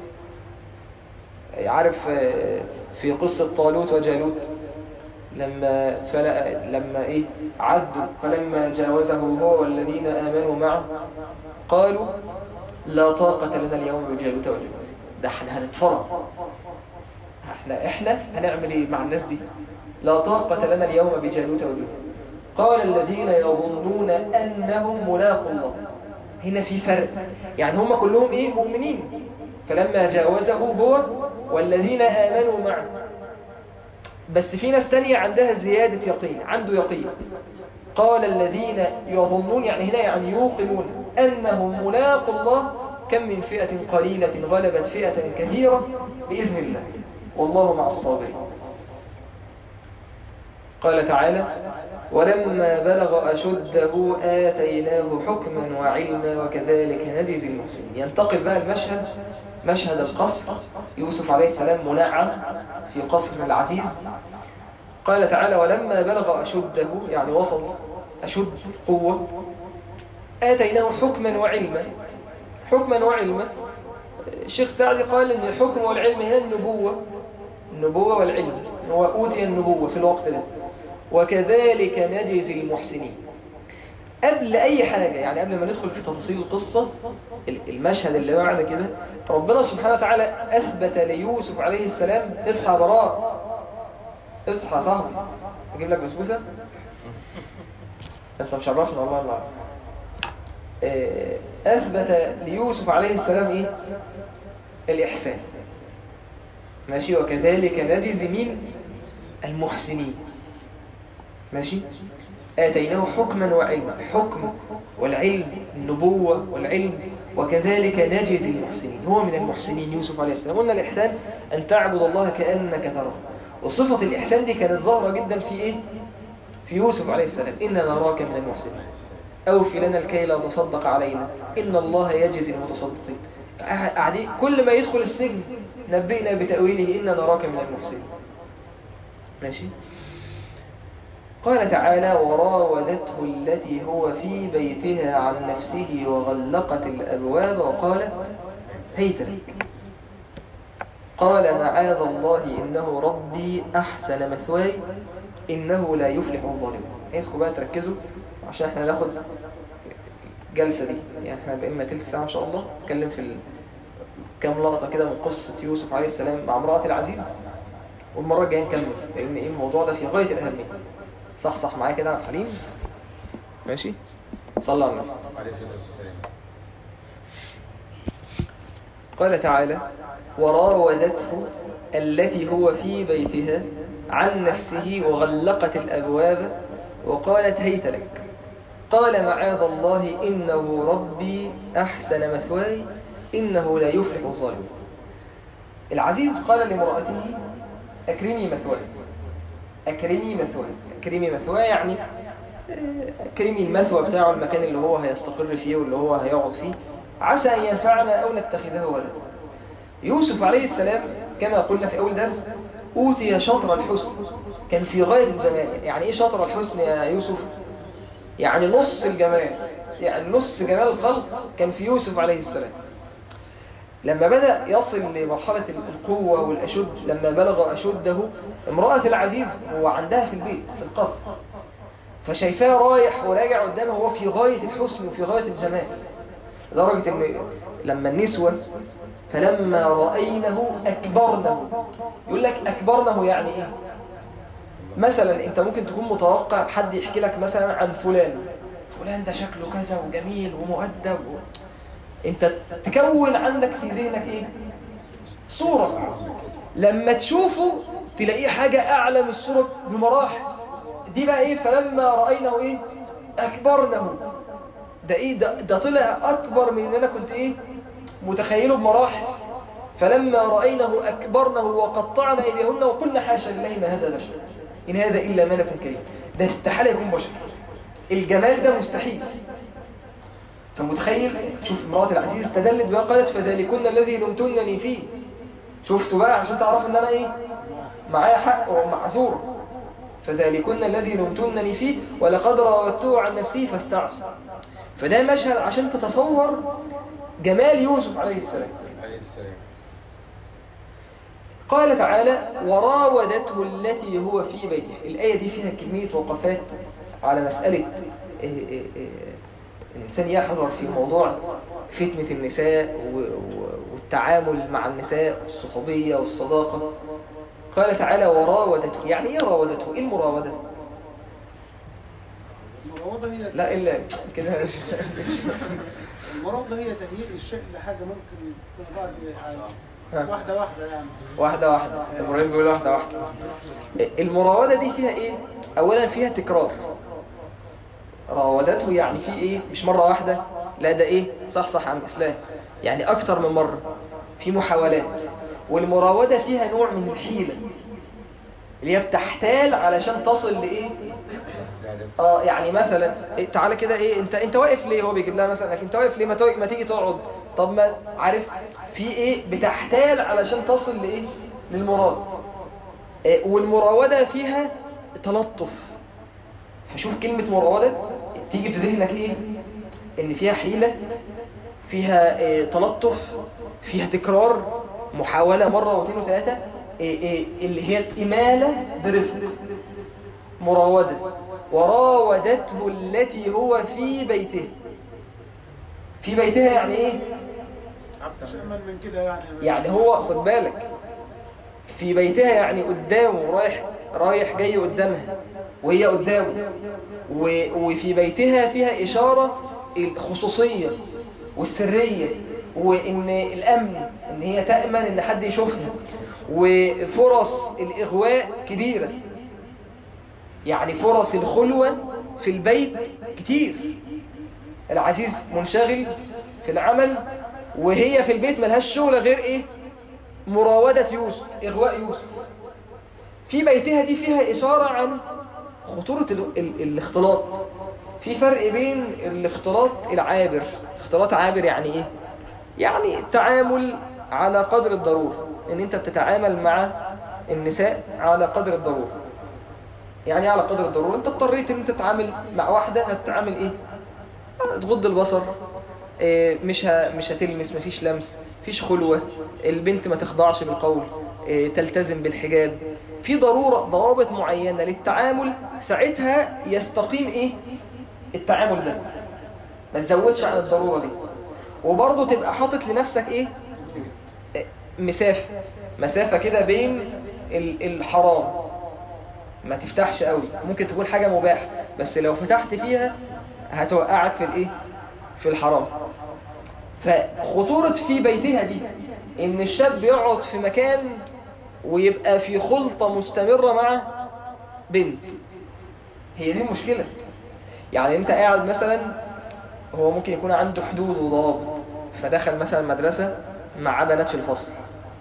A: عارف في قصة طالوت وجالوت لما فلا لما ايه عدوا فلما جاوزه هو والذين امنوا معه قالوا لا طاقة لنا اليوم بجالوت وجالوت ده احنا هنتفرج احنا احنا هنعمل ايه مع الناس دي لا طاقة لنا اليوم بجالوت وجالوت قال الذين يظنون انهم ملاقوا الله هنا في فرق يعني هم كلهم ايه مؤمنين فلما جاوزه هو والذين آمنوا معه بس في ناس تانية عندها زيادة يقين عنده يقين قال الذين يظنون يعني هنا يعني يوقنون أنهم ملاقوا الله كم من فئة قليلة غلبت فئة كثيرة بإذن الله والله مع الصابرين قال تعالى ولما بلغ أشده آتيناه حكما وعلما وكذلك نجزي المحسنين ينتقل بقى المشهد مشهد القصر يوسف عليه السلام منعم في قصر العزيز قال تعالى ولما بلغ أشده يعني وصل أشد قوة آتيناه حكما وعلما حكما وعلما الشيخ سعدي قال أن الحكم والعلم هنا النبوة النبوة والعلم هو أوتي النبوة في الوقت ده وكذلك نجزي المحسنين قبل أي حاجة يعني قبل ما ندخل في تفاصيل القصة المشهد اللي بعد كده ربنا سبحانه وتعالى أثبت ليوسف عليه السلام اصحى براء اصحى صاحبي أجيب لك بسبوسة أنت مش عرفنا والله الله أثبت ليوسف عليه السلام إيه الإحسان ماشي وكذلك نجزي مين المحسنين ماشي آتيناه حكما وعلما حكم والعلم النبوة والعلم وكذلك نجزي المحسنين هو من المحسنين يوسف عليه السلام قلنا الإحسان أن تعبد الله كأنك تراه وصفة الإحسان دي كانت ظاهرة جدا في إيه؟ في يوسف عليه السلام إنا نراك من المحسنين أوفي لنا الكيل وتصدق علينا إن الله يجزي المتصدقين قاعدين كل ما يدخل السجن نبئنا بتأويله إنا نراك من المحسنين ماشي قال تعالى وراودته التي هو في بيتها عن نفسه وغلقت الأبواب وقالت هيت لك قال معاذ الله إنه ربي أحسن مثواي إنه لا يفلح الظالمون عايزكم بقى تركزوا عشان احنا ناخد الجلسة دي يعني احنا بقينا تلت ساعة إن شاء الله نتكلم في ال... كام لقطة كده من قصة يوسف عليه السلام مع امرأة العزيز والمرة الجاية نكمل لأن إيه الموضوع ده في غاية الأهمية صح صح معايا كده يا عبد الحليم ماشي صلى على النبي قال تعالى وراودته التي هو في بيتها عن نفسه وغلقت الأبواب وقالت هيت لك قال معاذ الله إنه ربي أحسن مثواي إنه لا يفلح الظالمون العزيز قال لامرأته أكرمي مثواي أكرمي مثواي أكرمي مثواي يعني أكرمي المثوى بتاعه المكان اللي هو هيستقر فيه واللي هو هيقعد فيه عسى أن ينفعنا أو نتخذه ولدا يوسف عليه السلام كما قلنا في أول درس أوتي شطر الحسن كان في غاية الجمال يعني إيه شطر الحسن يا يوسف يعني نص الجمال يعني نص جمال الخلق كان في يوسف عليه السلام لما بدأ يصل لمرحلة القوة والأشد لما بلغ أشده امرأة العزيز هو عندها في البيت في القصر فشايفاه رايح وراجع قدامها هو في غاية الحسن وفي غاية الجمال لدرجة ان لما النسوة فلما رأينه أكبرنه يقول لك أكبرنه يعني إيه مثلا أنت ممكن تكون متوقع حد يحكي لك مثلا عن فلان فلان ده شكله كذا وجميل ومؤدب و... أنت تكون عندك في ذهنك إيه صورة لما تشوفه تلاقيه حاجة أعلى من الصورة بمراحل دي بقى إيه فلما رأينه إيه أكبرنه ده إيه ده, ده طلع أكبر من إن أنا كنت إيه متخيله بمراحل فلما رأينه أكبرنه وقطعنا إليهن وقلنا حاشا لله ما هذا بشر إن هذا إلا ملك كريم ده استحالة يكون بشر الجمال ده مستحيل فمتخيل شوف امرأة العزيز استدلت بها قالت فذلكن الذي لمتنني فيه شفتوا بقى عشان تعرفوا ان انا ايه معايا حق ومعذور فذلكن الذي لمتنني فيه ولقد راودته عن نفسي فاستعصى فده مشهد عشان تتصور جمال يوسف عليه السلام قال تعالى وراودته التي هو في بيته الآية دي فيها كمية وقفات على مسألة إيه إيه إيه الإنسان يحذر في موضوع فتنة النساء والتعامل مع النساء والصحوبية والصداقة قال تعالى وراودته يعني ايه راودته ايه المراودة
B: المراوضة هي
A: لا إلا كده
B: المراوضة هي تغيير الشيء لحاجة ممكن تبقى
A: ها.
B: واحدة واحدة يعني
A: واحدة واحدة إبراهيم بيقول واحدة واحدة المراودة دي فيها ايه اولا فيها تكرار راودته يعني في ايه مش مرة واحدة لا ده ايه صح صح عن اسلام يعني اكتر من مرة في محاولات والمراودة فيها نوع من الحيلة اللي هي بتحتال علشان تصل لايه اه يعني مثلا إيه تعالى كده ايه انت انت واقف ليه هو بيجيب لها مثلا لكن انت واقف ليه ما, تو- ما تيجي تقعد طب ما عارف في ايه بتحتال علشان تصل لايه للمراد إيه والمراودة فيها تلطف فشوف كلمة مراودة تيجي في ذهنك ايه ان فيها حيلة فيها إيه تلطف فيها تكرار محاولة مرة واثنين وثلاثة إيه إيه اللي هي الإمالة برفق مراودة وراودته التي هو في بيته في بيتها يعني ايه
B: مش أمل من كده يعني
A: يعني هو خد بالك في بيتها يعني قدامه رايح رايح جاي قدامها وهي قدامه و- وفي بيتها فيها إشارة الخصوصية والسرية وإن الأمن إن هي تأمن إن حد يشوفها وفرص الإغواء كبيرة يعني فرص الخلوة في البيت كتير العزيز منشغل في العمل وهي في البيت ملهاش شغل غير ايه مراودة يوسف اغواء يوسف في بيتها دي فيها اشارة عن خطورة ال ال الاختلاط في فرق بين الاختلاط العابر اختلاط عابر يعني ايه يعني التعامل على قدر الضرورة ان انت بتتعامل مع النساء على قدر الضرورة يعني ايه على قدر الضرورة انت اضطريت ان انت تتعامل مع واحدة هتتعامل ايه تغض البصر إيه مش ه... مش هتلمس مفيش لمس مفيش خلوة البنت ما تخضعش بالقول إيه تلتزم بالحجاب في ضرورة ضوابط معينة للتعامل ساعتها يستقيم ايه التعامل ده ما تزودش عن الضرورة دي وبرضه تبقى حاطط لنفسك ايه إيه، مسافة مسافة كده بين ال- الحرام ما تفتحش قوي ممكن تكون حاجة مباح بس لو فتحت فيها هتوقعك في الايه في الحرام فخطورة في بيتها دي ان الشاب يقعد في مكان ويبقى في خلطة مستمرة مع بنت هي دي المشكلة يعني انت قاعد مثلا هو ممكن يكون عنده حدود وضوابط فدخل مثلا مدرسة مع بنات في الفصل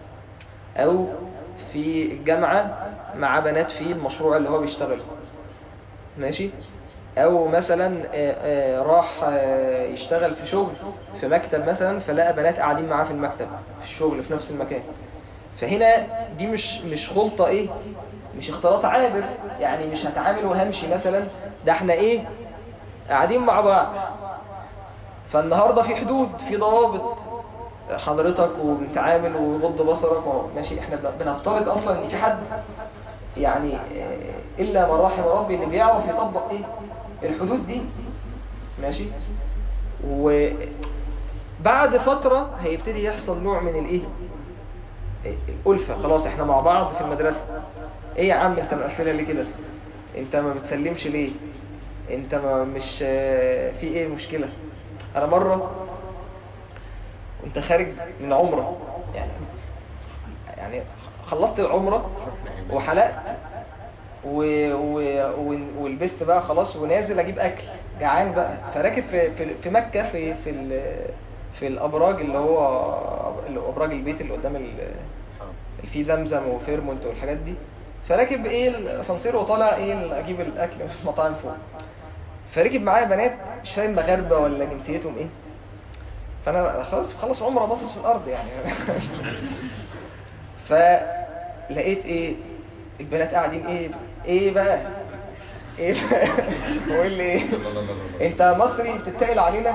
A: او في الجامعة مع بنات في المشروع اللي هو بيشتغله ماشي او مثلا آه، آه، راح آه، يشتغل في شغل في مكتب مثلا فلقى بنات قاعدين معاه في المكتب في الشغل في نفس المكان فهنا دي مش مش خلطة ايه مش اختلاط عابر يعني مش هتعامل وهمشي مثلا ده احنا ايه قاعدين مع بعض فالنهاردة في حدود في ضوابط حضرتك وبنتعامل وغض بصرك وهو ماشي احنا بنفترض اصلا ان في حد يعني آه، الا من رحم ربي اللي بيعرف يطبق ايه الحدود دي ماشي وبعد فترة هيبتدي يحصل نوع من الايه الألفة خلاص احنا مع بعض في المدرسة ايه يا عم انت مقفلها ليه كده انت ما بتسلمش ليه انت ما مش آه، في ايه المشكلة انا مرة وانت خارج من عمرة يعني يعني خلصت العمرة وحلقت و... و... و... ولبست بقى خلاص ونازل اجيب اكل جعان بقى فراكب في في, في مكة في في ال... في الابراج اللي هو اللي هو ابراج البيت اللي قدام ال... اللي فيه زمزم وفيرمونت والحاجات دي فراكب ايه الاسانسير وطالع ايه اجيب الاكل من المطاعم فوق فركب معايا بنات مش فاهم مغاربه ولا جنسيتهم ايه فانا خلاص خلص عمره باصص في الارض يعني فلقيت ايه البنات قاعدين ايه ايه بقى ايه بقى هو اللي ايه انت مصري تتقل علينا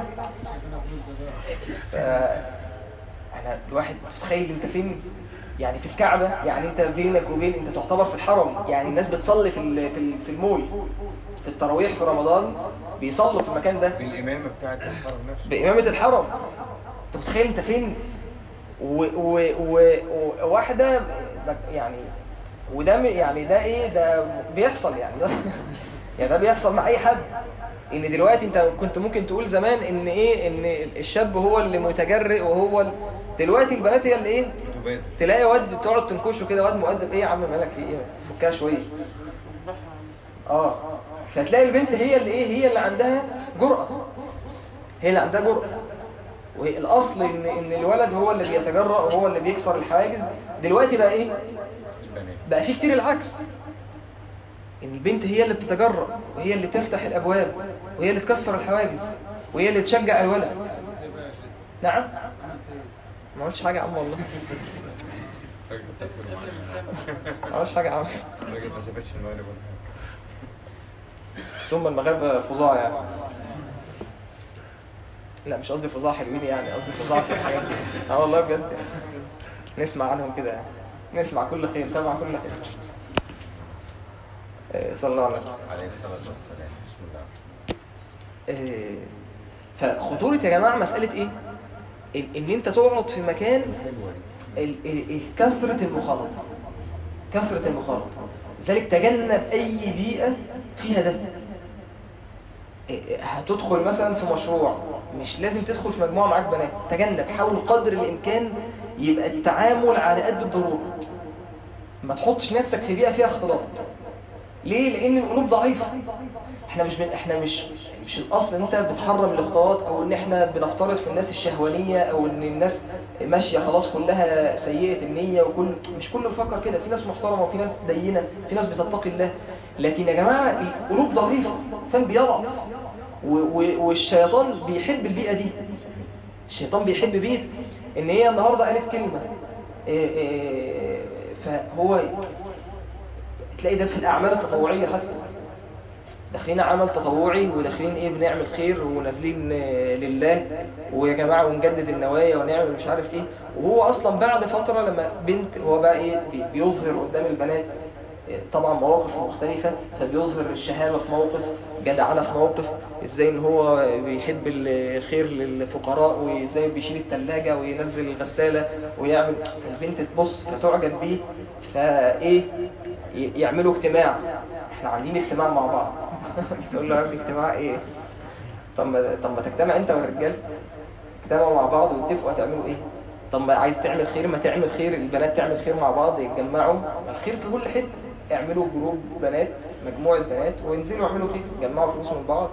A: ف- انا الواحد متخيل انت فين يعني في الكعبة يعني انت بينك وبين انت تعتبر في الحرم يعني الناس بتصلي في ال- في ال- في المول في التراويح في رمضان بيصلوا في المكان ده
C: بالإمامة بتاعت الحرم نفسه
A: بإمامة الحرم انت متخيل انت فين و- و- و- وواحدة بك- يعني وده م- يعني ده ايه ده بيحصل يعني ده يعني ده بيحصل مع اي حد ان دلوقتي انت كنت ممكن تقول زمان ان ايه ان الشاب هو اللي متجرئ وهو ال... دلوقتي البنات هي اللي ايه
C: تبادل
A: تلاقي واد تقعد تنكشه كده واد مؤدب ايه يا عم مالك في ايه فكها شويه اه فتلاقي البنت هي اللي ايه هي اللي عندها جرأة هي اللي عندها جرأة والاصل ان ان الولد هو اللي بيتجرأ وهو اللي بيكسر الحواجز دلوقتي بقى ايه
C: البنات
A: بقى في كتير العكس ان البنت هي اللي بتتجرأ وهي اللي تفتح الابواب وهي اللي تكسر الحواجز وهي اللي تشجع الولد نعم ما قلتش حاجه يا عم والله
C: راجل بتاكل معانا.
A: ما قلتش حاجه يا عم
C: راجل ما سابتش المغرب ولا حاجة.
A: ثم المغاربه فظاع يعني لا مش قصدي فظاع حلوين يعني قصدي فظاع في الحاجات دي اه والله بجد يعني. نسمع عنهم كده يعني نسمع كل خير سمع كل خير آه، صلى الله عليه وسلم
C: عليه الصلاة والسلام بسم الله
A: آه، فخطورة يا جماعة مسألة ايه ان إن انت تقعد في مكان
C: حلوة دي
A: ال- ال- ال- كثرة المخالطة كثرة المخالطة لذلك تجنب اي بيئة فيها ده إيه، هتدخل مثلا في مشروع مش لازم تدخل في مجموعة معاك بنات تجنب حاول قدر الامكان يبقى التعامل على قد الضرورة ما تحطش نفسك في بيئة فيها اختلاط ليه لان القلوب ضعيفه احنا مش بن... احنا مش مش الاصل ان انت بتحرم الاختلاط او ان احنا بنفترض في الناس الشهوانيه او ان الناس ماشيه خلاص كلها سيئه النيه وكل مش كله بيفكر كده في ناس محترمه وفي ناس دينه في ناس بتتقي الله لكن يا جماعه القلوب ضعيفه الانسان بيضعف و... و... والشيطان بيحب البيئه دي الشيطان بيحب بيئه ان هي النهارده قالت كلمه إيه إيه فهو تلاقي ده في الأعمال التطوعية حتى داخلين عمل تطوعي وداخلين ايه بنعمل خير ونازلين آه، لله ويا جماعة ونجدد النوايا ونعمل مش عارف ايه وهو اصلا بعد فترة لما بنت هو بقى ايه بي- بيظهر قدام البنات آه، طبعا مواقف مختلفة فبيظهر الشهامة في موقف جدعنة في موقف ازاي ان هو بيحب الخير للفقراء وازاي بيشيل التلاجة وينزل الغسالة ويعمل فالبنت تبص فتعجب بيه فايه ي- يعملوا اجتماع احنا عاملين اجتماع مع بعض تقول له يا ابني اجتماع ايه طب ما طب ما تجتمع انت والرجال اجتمعوا مع بعض واتفقوا هتعملوا ايه طب ما عايز تعمل خير ما تعمل خير البنات تعمل خير مع بعض يتجمعوا الخير في كل حته اعملوا جروب بنات مجموعه بنات وانزلوا اعملوا خير جمعوا فلوس من بعض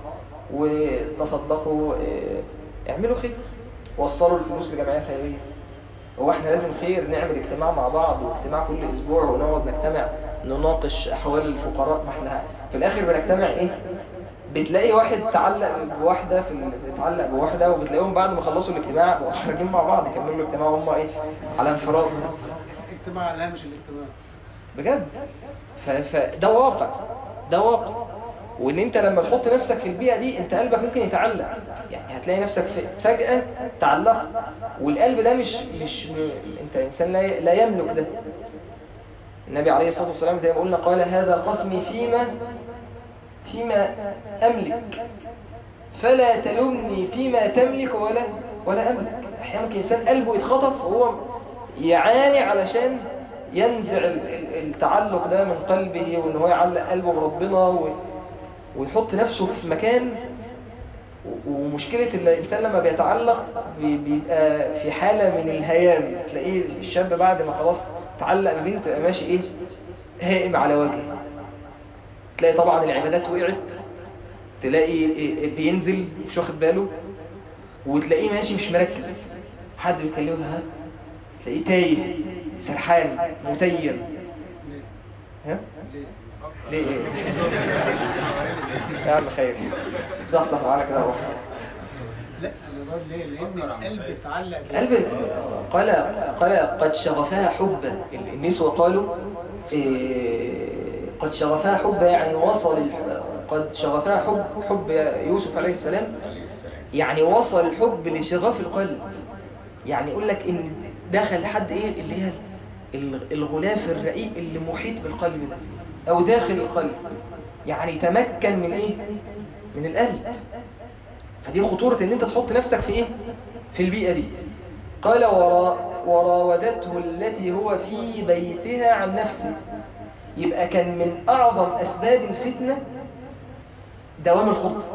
A: وتصدقوا اه، اعملوا خير وصلوا الفلوس لجمعيه خيريه هو احنا لازم خير نعمل اجتماع مع بعض واجتماع كل اسبوع ونقعد نجتمع نناقش احوال الفقراء ما احنا في الاخر بنجتمع ايه بتلاقي واحد تعلق بواحده في ال... اتعلق بواحده وبتلاقيهم بعد ما خلصوا الاجتماع بقوا خارجين مع بعض يكملوا الاجتماع هم ايه على انفراد
B: اجتماع على هامش الاجتماع
A: بجد ف... فده واقع ده واقع وان انت لما تحط نفسك في البيئه دي انت قلبك ممكن يتعلق يعني هتلاقي نفسك في- فجاه تعلقت والقلب ده مش مش م... انت انسان لا, لا يملك ده النبي عليه الصلاه والسلام زي ما قلنا قال هذا قسمي فيما فيما املك فلا تلمني فيما تملك ولا ولا املك احيانا ممكن انسان قلبه يتخطف وهو يعاني علشان ينزع ال- ال- التعلق ده من قلبه وان هو يعلق قلبه بربنا و- ويحط نفسه في مكان و- ومشكلة الإنسان لما بيتعلق بي- بيبقى في حالة من الهيام تلاقيه الشاب بعد ما خلاص تعلق ببنت بقى ماشي إيه هائم على وجهه تلاقي طبعا العبادات وقعت تلاقي إيه- بينزل مش واخد باله وتلاقيه ماشي مش مركز حد بيكلمه ها تلاقيه تايه سرحان متيم ها ليه ايه يا عم خير صح صح معانا كده اهو
B: لا انا بقول ليه لان القلب اتعلق بيه.
A: قلب قال قال قد شغفها حبا النسوة قالوا إيه، قد شغفها حبا يعني وصل الح- قد شغفها حب حب يوسف عليه السلام يعني وصل الحب لشغف القلب يعني يقول لك ان دخل لحد ايه اللي هي ال- الغلاف الرقيق اللي محيط بالقلب ده او داخل القلب يعني تمكن من ايه من القلب فدي خطورة ان انت تحط نفسك في ايه في البيئة دي قال ورا وراودته التي هو في بيتها عن نفسه يبقى كان من اعظم اسباب الفتنة دوام الخطة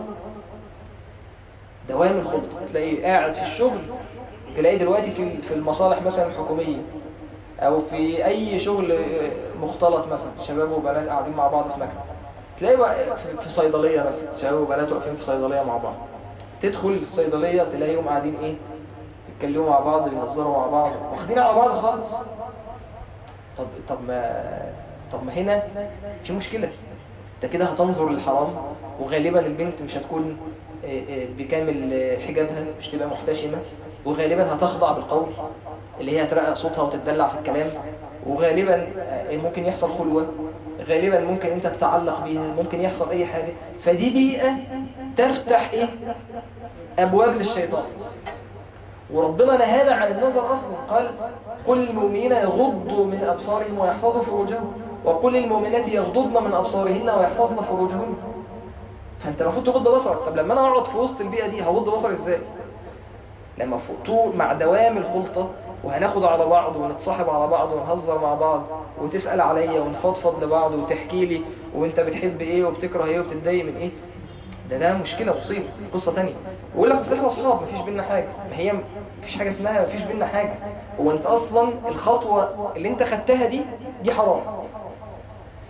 A: دوام الخطة تلاقيه قاعد في الشغل تلاقيه دلوقتي في في المصالح مثلا الحكومية او في اي شغل مختلط مثلا شباب وبنات قاعدين مع بعض في مكتب تلاقي بقى في- في صيدلية مثلا شباب وبنات واقفين في صيدلية مع بعض تدخل الصيدلية تلاقيهم قاعدين ايه يتكلموا مع بعض يهزروا مع بعض واخدين على بعض خالص طب طب ما طب ما هنا في مشكلة انت كده هتنظر للحرام وغالبا البنت مش هتكون آه، آه، بكامل آه، حجابها مش تبقى محتشمة وغالبا هتخضع بالقول اللي هي هترقق صوتها وتتدلع في الكلام وغالبا آه، ممكن يحصل خلوة غالبا ممكن انت تتعلق بيها ممكن يحصل اي حاجة فدي بيئة تفتح ايه ابواب للشيطان وربنا نهانا عن النظر اصلا قال قل للمؤمنين يغضوا من ابصارهم ويحفظوا فروجهم وقل للمؤمنات يغضضن من ابصارهن ويحفظن فروجهن فانت المفروض تغض بصرك طب لما انا اقعد في وسط البيئه دي هغض بصري ازاي لما ف- طول مع دوام الخلطه وهناخد على بعض ونتصاحب على بعض ونهزر مع بعض وتسال عليا ونفضفض لبعض وتحكي لي وانت بتحب ايه وبتكره ايه وبتتضايق من ايه ده ده مشكله مصيبه قصه تانية ويقول لك اصل احنا اصحاب مفيش بينا حاجه ما هي مفيش حاجه اسمها مفيش بينا حاجه هو انت اصلا الخطوه اللي انت خدتها دي دي حرام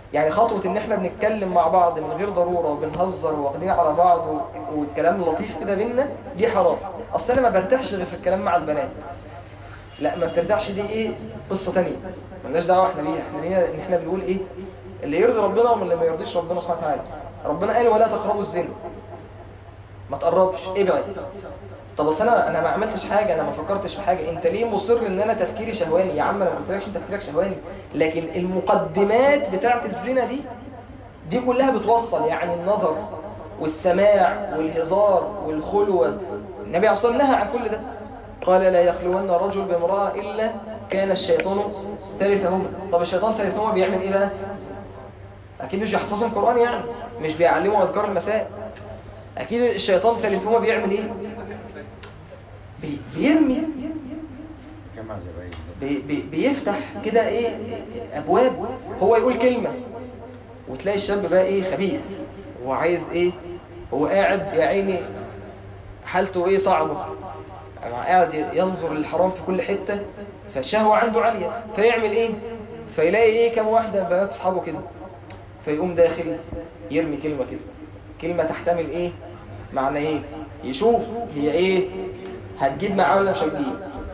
A: يعني خطوة ان احنا بنتكلم مع بعض من غير ضرورة وبنهزر واخدين على بعض و- والكلام لطيف كده بينا دي حرام اصل انا ما برتاحش غير في الكلام مع البنات لا ما بترتاحش دي ايه قصة تانية ملناش دعوة احنا بيها احنا لينا ان احنا بنقول ايه اللي يرضي ربنا ومن اللي ما يرضيش ربنا سبحانه وتعالى ربنا قال ولا تقربوا الزنا ما تقربش ابعد طب اصل انا انا ما عملتش حاجه انا ما فكرتش في حاجه انت ليه مصر ان انا تفكيري شهواني يا عم انا ما قلتلكش انت تفكيرك شهواني لكن المقدمات بتاعه الزنا دي دي كلها بتوصل يعني النظر والسماع والهزار والخلوه النبي عليه الصلاه والسلام نهى عن كل ده قال لا يخلون رجل بامراه الا كان الشيطان ثالثهما طب الشيطان ثالثهما بيعمل ايه بقى اكيد مش بيحفظهم قران يعني مش بيعلموا اذكار المساء اكيد الشيطان ثالثهما بيعمل ايه بي- بيرمي
C: جمع زباين
A: بي بي بيفتح كده ايه ابواب هو يقول كلمة وتلاقي الشاب بقى ايه خبيث هو عايز ايه هو قاعد يا عيني حالته ايه صعبة قاعد ينظر للحرام في كل حتة فالشهوة عنده عالية فيعمل ايه فيلاقي ايه كم واحدة من بنات اصحابه كده فيقوم داخل يرمي كلمة كده كلمة تحتمل ايه معنى ايه يشوف هي ايه هتجيب معاه ولا مش هتجيب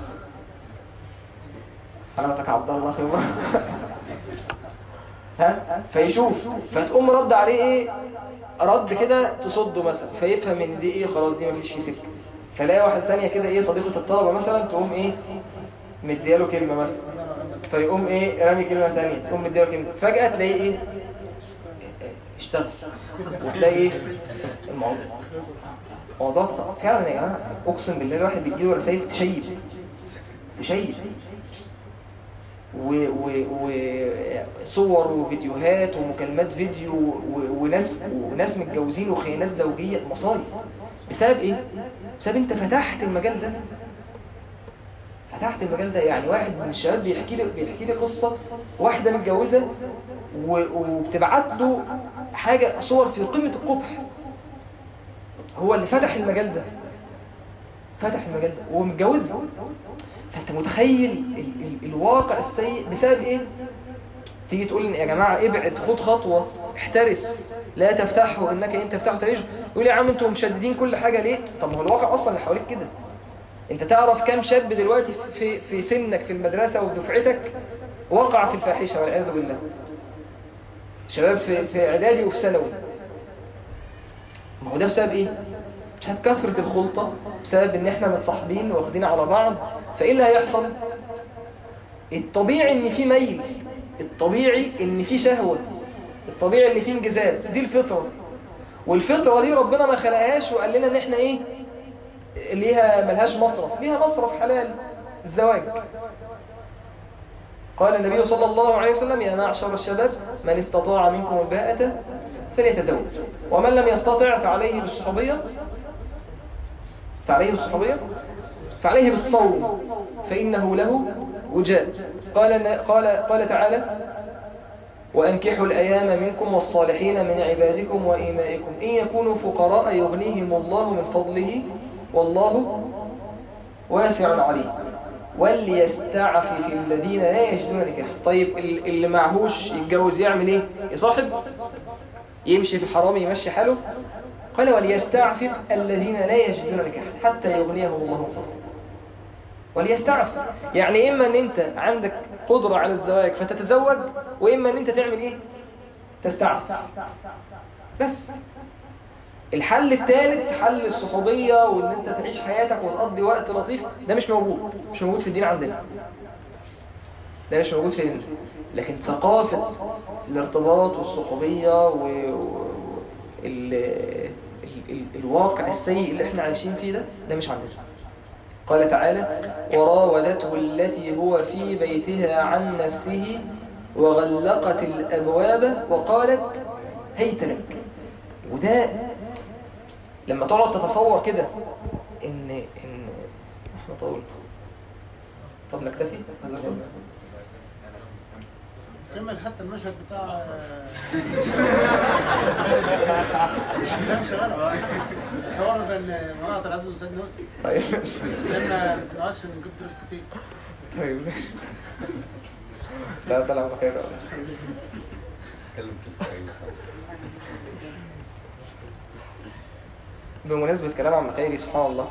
A: حلاوتك عبد الله خبرة ها فيشوف فتقوم رد عليه ايه رد كده تصده مثلا فيفهم ان دي ايه خلاص دي مفيش فيه سكه فلاقي واحد ثانيه كده ايه صديقه الطلبه مثلا تقوم ايه مدياله كلمه مثلا فيقوم ايه رامي كلمه ثانيه تقوم مدياله كلمه فجاه تلاقيه ايه اشتغل وتلاقي ايه الموضوع موضوع فعلا يا جماعه اقسم بالله الواحد بيجيله رسائل تشيب تشيب وصور وفيديوهات ومكالمات فيديو و- وناس وناس متجوزين وخيانات زوجية مصايب بسبب ايه؟ بسبب انت فتحت المجال ده فتحت المجال ده يعني واحد من الشباب بيحكي لي بيحكي لي قصة واحدة متجوزة و- وبتبعت له حاجة صور في قمة القبح هو اللي فتح المجال ده فتح المجال ده وهو متجوزها فانت متخيل ال ال الواقع السيء بسبب ايه تيجي تقول يا جماعة ابعد خد خطوة احترس لا تفتحه انك ان تفتحه تريج يقول يا عم انتوا مشددين كل حاجة ليه طب ما هو الواقع اصلا اللي حواليك كده انت تعرف كم شاب دلوقتي في في سنك في المدرسة وفي دفعتك وقع في الفاحشة والعياذ بالله شباب في في اعدادي وفي ثانوي ما هو ده بسبب ايه بسبب كثرة الخلطة بسبب ان احنا متصاحبين واخدين على بعض فايه اللي هيحصل الطبيعي ان في ميل الطبيعي ان في شهوة الطبيعي ان في انجذاب دي الفطرة والفطرة دي ربنا ما خلقهاش وقال لنا ان احنا ايه ليها ملهاش مصرف ليها مصرف حلال الزواج قال النبي صلى الله عليه وسلم يا معشر الشباب من استطاع منكم الباءة فليتزوج ومن لم يستطع فعليه بالصحوبية فعليه بالصحوبية فعليه بالصوم فإنه له وجاء قال, قال, قال تعالى وأنكحوا الأيام منكم والصالحين من عبادكم وإيمائكم إن يكونوا فقراء يغنيهم الله من فضله والله واسع عليم وليستعفف الذين لا يجدون نكاح طيب ال- اللي معهوش يتجوز يعمل ايه يصاحب يمشي في الحرام يمشي حاله قال وليستعفف الذين لا يجدون نكاح حتى يغنيهم الله من فضله وليستعفف يعني إما أن أنت عندك قدرة على الزواج فتتزوج وإما أن أنت تعمل إيه تستعفف بس الحل الثالث حل الصحوبية وان انت تعيش حياتك وتقضي وقت لطيف ده مش موجود مش موجود في الدين عندنا ده مش موجود في الدين لكن ثقافة الارتباط والصحوبية و... و... ال... ال... ال... الواقع السيء اللي احنا عايشين فيه ده ده مش عندنا قال تعالى وراودته التي هو في بيتها عن نفسه وغلقت الأبواب وقالت هيت لك وده لما تقعد تتصور كده ان ان احنا طول طب نكتفي
B: كمل حتى المشهد بتاع كلام شغال حوار بين مناطق العزيز والسيد نوسي
A: طيب
B: لما ما نقعدش نجيب دروس كتير
A: طيب لا سلام خير
C: اتكلم تلقائي
A: بمناسبة كلام عم خيري سبحان الله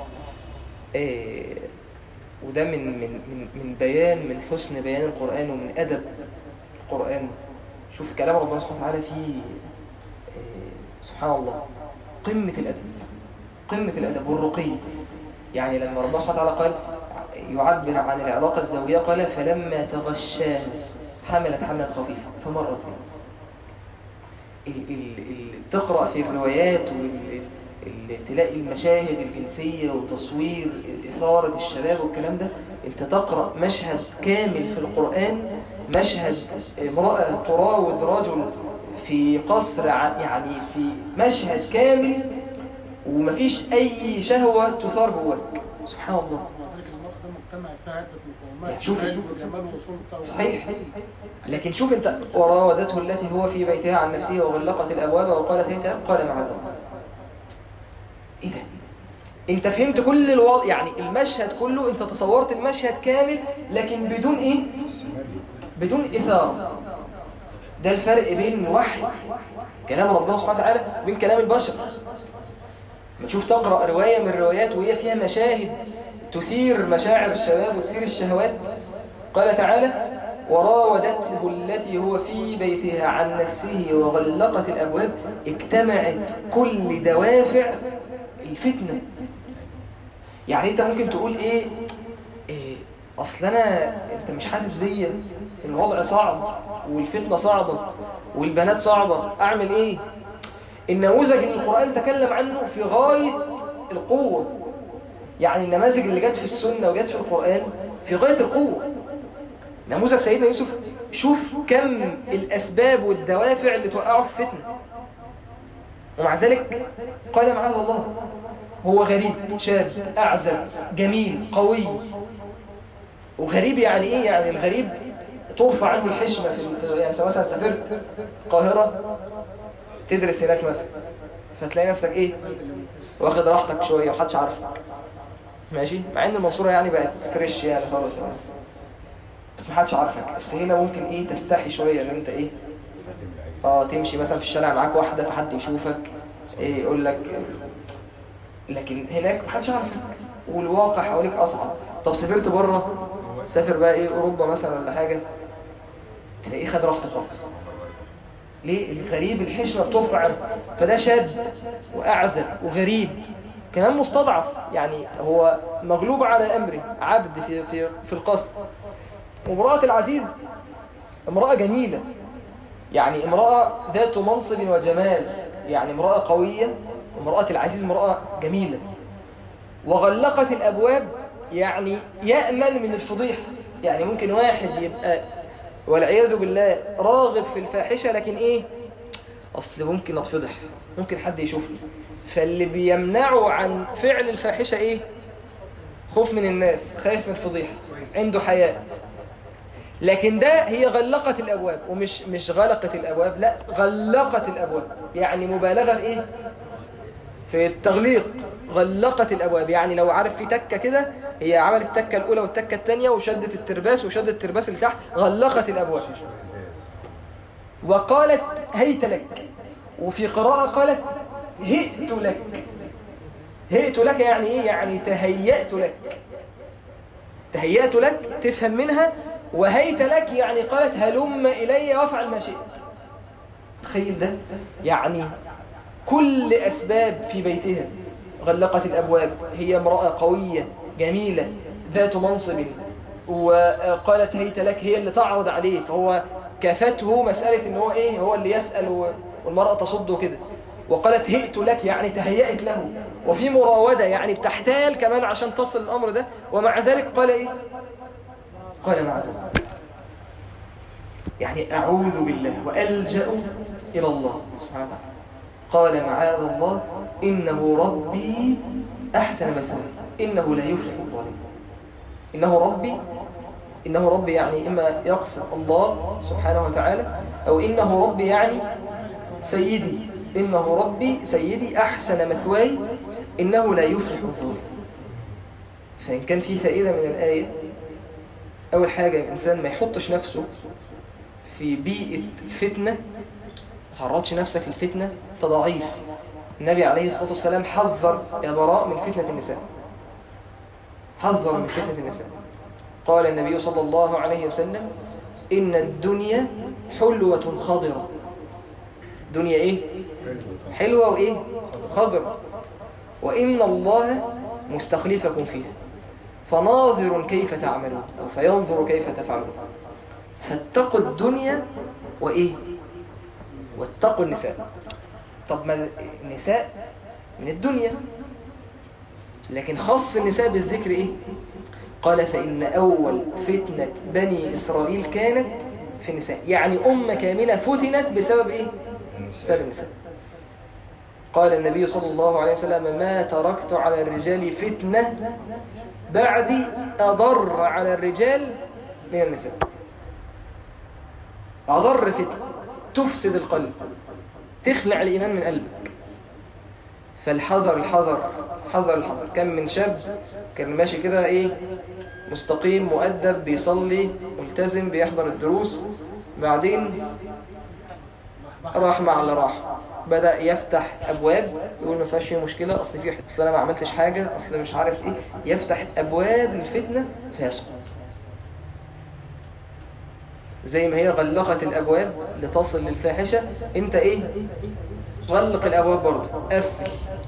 A: إيه وده من من من من بيان من حسن بيان القرآن ومن أدب القرآن شوف كلام ربنا سبحانه وتعالى فيه إيه سبحان الله قمة الأدب قمة الأدب والرقي يعني لما ربنا سبحانه وتعالى قال يعبر عن العلاقة الزوجية قال فلما تغشاها حملت حملا خفيفا فمرت ال ال ال تقرأ في الروايات وال ال- تلاقي المشاهد الجنسية وتصوير إثارة الشباب والكلام ده انت تقرأ مشهد كامل في القرآن مشهد امرأة تراود رجل في قصر ع- يعني في مشهد كامل ومفيش أي شهوة تثار جواك سبحان الله
B: ذلك المرأة ده مجتمع فيه عدة مقومات
A: يعني شوف-
B: جمال وجمال وسلطة
A: صحيح لكن شوف انت وراودته التي هو في بيتها عن نفسه وغلقت الابواب وقالت هيت قال معاذ الله ايه ده انت فهمت كل الوضع يعني المشهد كله انت تصورت المشهد كامل لكن بدون ايه بدون اثاره ده الفرق بين وحي كلام ربنا سبحانه وتعالى وبين كلام البشر ما تشوف تقرأ رواية من الروايات وهي فيها مشاهد تثير مشاعر الشباب وتثير الشهوات قال تعالى وراودته التي هو في بيتها عن نفسه وغلقت الأبواب اجتمعت كل دوافع الفتنة يعني انت ممكن تقول ايه, إيه اصل انا انت مش حاسس بيا الوضع صعب والفتنة صعبة والبنات صعبة اعمل ايه النموذج اللي القرآن تكلم عنه في غاية القوة يعني النماذج اللي جت في السنة وجت في القرآن في غاية القوة نموذج سيدنا يوسف شوف كم الأسباب والدوافع اللي توقعه في فتنة ومع ذلك قال معاذ الله هو غريب شاب أعزب جميل قوي وغريب يعني إيه يعني الغريب ترفع عنه الحشمة في في- يعني أنت مثلا سافرت القاهرة تدرس هناك مثلا فتلاقي نفسك إيه واخد راحتك شوية ومحدش عارفك ماشي مع ان المنصورة يعني بقت فريش يعني خالص يعني بس محدش عارفك بس هنا ممكن ايه تستحي شوية ان انت ايه اه تمشي مثلا في الشارع معاك واحدة فحد يشوفك ايه يقول لك لكن هناك محدش عارفك والواقع حواليك اصعب طب سافرت بره سافر بقى ايه اوروبا مثلا ولا حاجة تلاقيه خد راحته خالص ليه الغريب الحشمة بترفع عنه فده شاب وأعزب وغريب كمان مستضعف يعني هو مغلوب على أمره عبد في, في, في القصر وامرأة العزيز امرأة جميلة يعني امرأة ذات منصب وجمال يعني امرأة قوية امرأة العزيز امرأة جميلة وغلقت الأبواب يعني يأمن من الفضيحة يعني ممكن واحد يبقى والعياذ بالله راغب في الفاحشة لكن ايه اصل ممكن اتفضح ممكن حد يشوفني فاللي بيمنعه عن فعل الفاحشة ايه خوف من الناس خايف من الفضيحة عنده حياء لكن ده هي غلقت الابواب ومش مش غلقت الابواب لا غلقت الابواب يعني مبالغة في ايه في التغليق غلقت الابواب يعني لو عارف في تكة كده هي عملت التكة الاولى والتكة الثانية وشدت الترباس وشدت الترباس اللي تحت غلقت الابواب وقالت هيت لك وفي قراءة قالت هئت لك هئت لك يعني ايه يعني تهيأت لك تهيأت لك تفهم منها وهيت لك يعني قالت هلم إلي وافعل ما شئت تخيل ده يعني كل أسباب في بيتها غلقت الأبواب هي امرأة قوية جميلة ذات منصب وقالت هيت لك هي اللي تعرض عليه فهو كافته مسألة ان هو ايه هو اللي يسأل والمرأة تصده كده وقالت هئت لك يعني تهيأت له وفي مراودة يعني بتحتال كمان عشان تصل الأمر ده ومع ذلك قال ايه قال مع ذلك يعني أعوذ بالله وألجأ إلى الله سبحانه وتعالى قال معاذ الله إنه ربي أحسن مثلا إنه لا يفلح الظالمون إنه ربي إنه ربي يعني إما يقصد الله سبحانه وتعالى أو إنه ربي يعني سيدي إنه ربي سيدي أحسن مثواي إنه لا يفلح الظالمون فإن كان في فائدة من الآية أول حاجة الإنسان ما يحطش نفسه في بيئة فتنة ما تعرضش نفسك للفتنة تضعيف النبي عليه الصلاة والسلام حذر يا براء من فتنة النساء حذر من فتنة النساء قال النبي صلى الله عليه وسلم إن الدنيا حلوة خضرة دنيا إيه؟ حلوة وإيه؟ خضرة وإن الله مستخلفكم فيها فناظر كيف تعملون أو فينظر كيف تفعلون فاتقوا الدنيا وإيه؟ واتقوا النساء طب ما النساء من الدنيا لكن خص النساء بالذكر إيه؟ قال فإن أول فتنة بني إسرائيل كانت في النساء يعني أمة كاملة فتنت بسبب إيه؟ بسبب النساء قال النبي صلى الله عليه وسلم ما تركت على الرجال فتنة بعدي أضر على الرجال من النساء أضر فتنة تفسد القلب تخلع الإيمان من قلبك فالحذر الحذر حذر الحذر كم من شاب كان ماشي كده ايه مستقيم مؤدب بيصلي ملتزم بيحضر الدروس بعدين راح مع اللي راح بدأ يفتح أبواب يقول ما فيهاش فيه مشكلة أصل في أصل أنا ما عملتش حاجة أصل مش عارف إيه يفتح أبواب الفتنة فيسقط زي ما هي غلقت الأبواب لتصل للفاحشة أنت إيه غلق الأبواب برضه قفل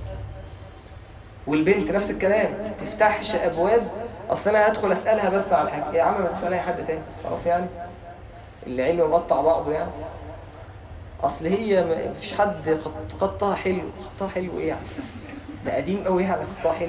A: والبنت نفس الكلام تفتحش أبواب أصل أنا هدخل أسألها بس على حاجة يا عم ما تسألها حد تاني خلاص يعني العلم مقطع بعضه يعني اصل هي ما فيش حد خط- خطها حلو خطها حلو ايه يعني ده قديم قوي يعني خطها حلو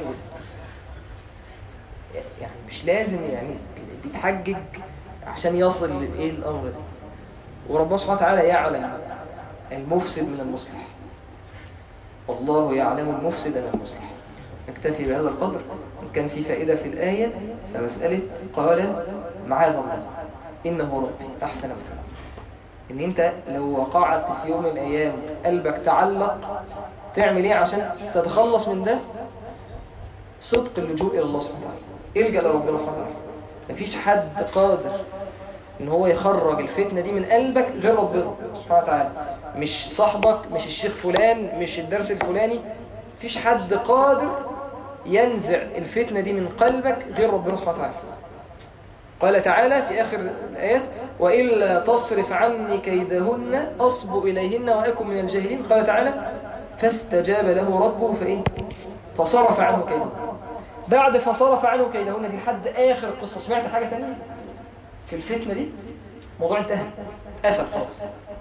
A: يعني مش لازم يعني بيتحجج عشان يصل لايه الامر ده وربنا سبحانه وتعالى يعلم المفسد من المصلح والله يعلم المفسد من المصلح نكتفي بهذا القدر إن كان في فائدة في الآية فمسألة قال معاذ الله إنه ربي أحسن مثلا ان انت لو وقعت في يوم من الايام قلبك تعلق تعمل ايه عشان تتخلص من ده صدق اللجوء الى الله سبحانه وتعالى الجا لربنا سبحانه وتعالى مفيش حد قادر ان هو يخرج الفتنه دي من قلبك غير ربنا سبحانه وتعالى مش صاحبك مش الشيخ فلان مش الدرس الفلاني مفيش حد قادر ينزع الفتنه دي من قلبك غير ربنا سبحانه وتعالى قال تعالى في آخر الآيات وإلا تصرف عني كيدهن أصب إليهن وأكن من الجاهلين قال تعالى فاستجاب له ربه فإيه فصرف عنه كيدهن بعد فصرف عنه كيدهن دي لحد آخر القصة سمعت حاجة تانية في الفتنة دي موضوع انتهى قفل خلاص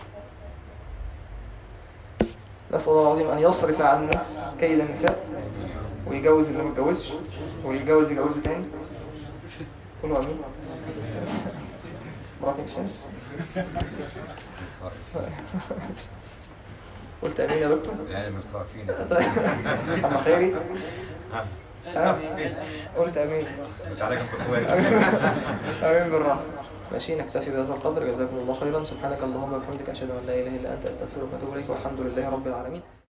A: نسأل الله العظيم أن يصرف عنا كيد النساء ويجوز اللي ما اتجوزش واللي يتجوز يجوزه تاني كله امين مراتي الشمس قلت امين يا دكتور
C: يعني من الخائفين
A: طيب اما خيري تمام قلت امين
C: عليكم في الخوارج
A: امين بالراحه ماشي نكتفي بهذا القدر جزاكم الله خيرا سبحانك اللهم وبحمدك اشهد ان لا اله الا انت استغفرك واتوب اليك والحمد لله رب العالمين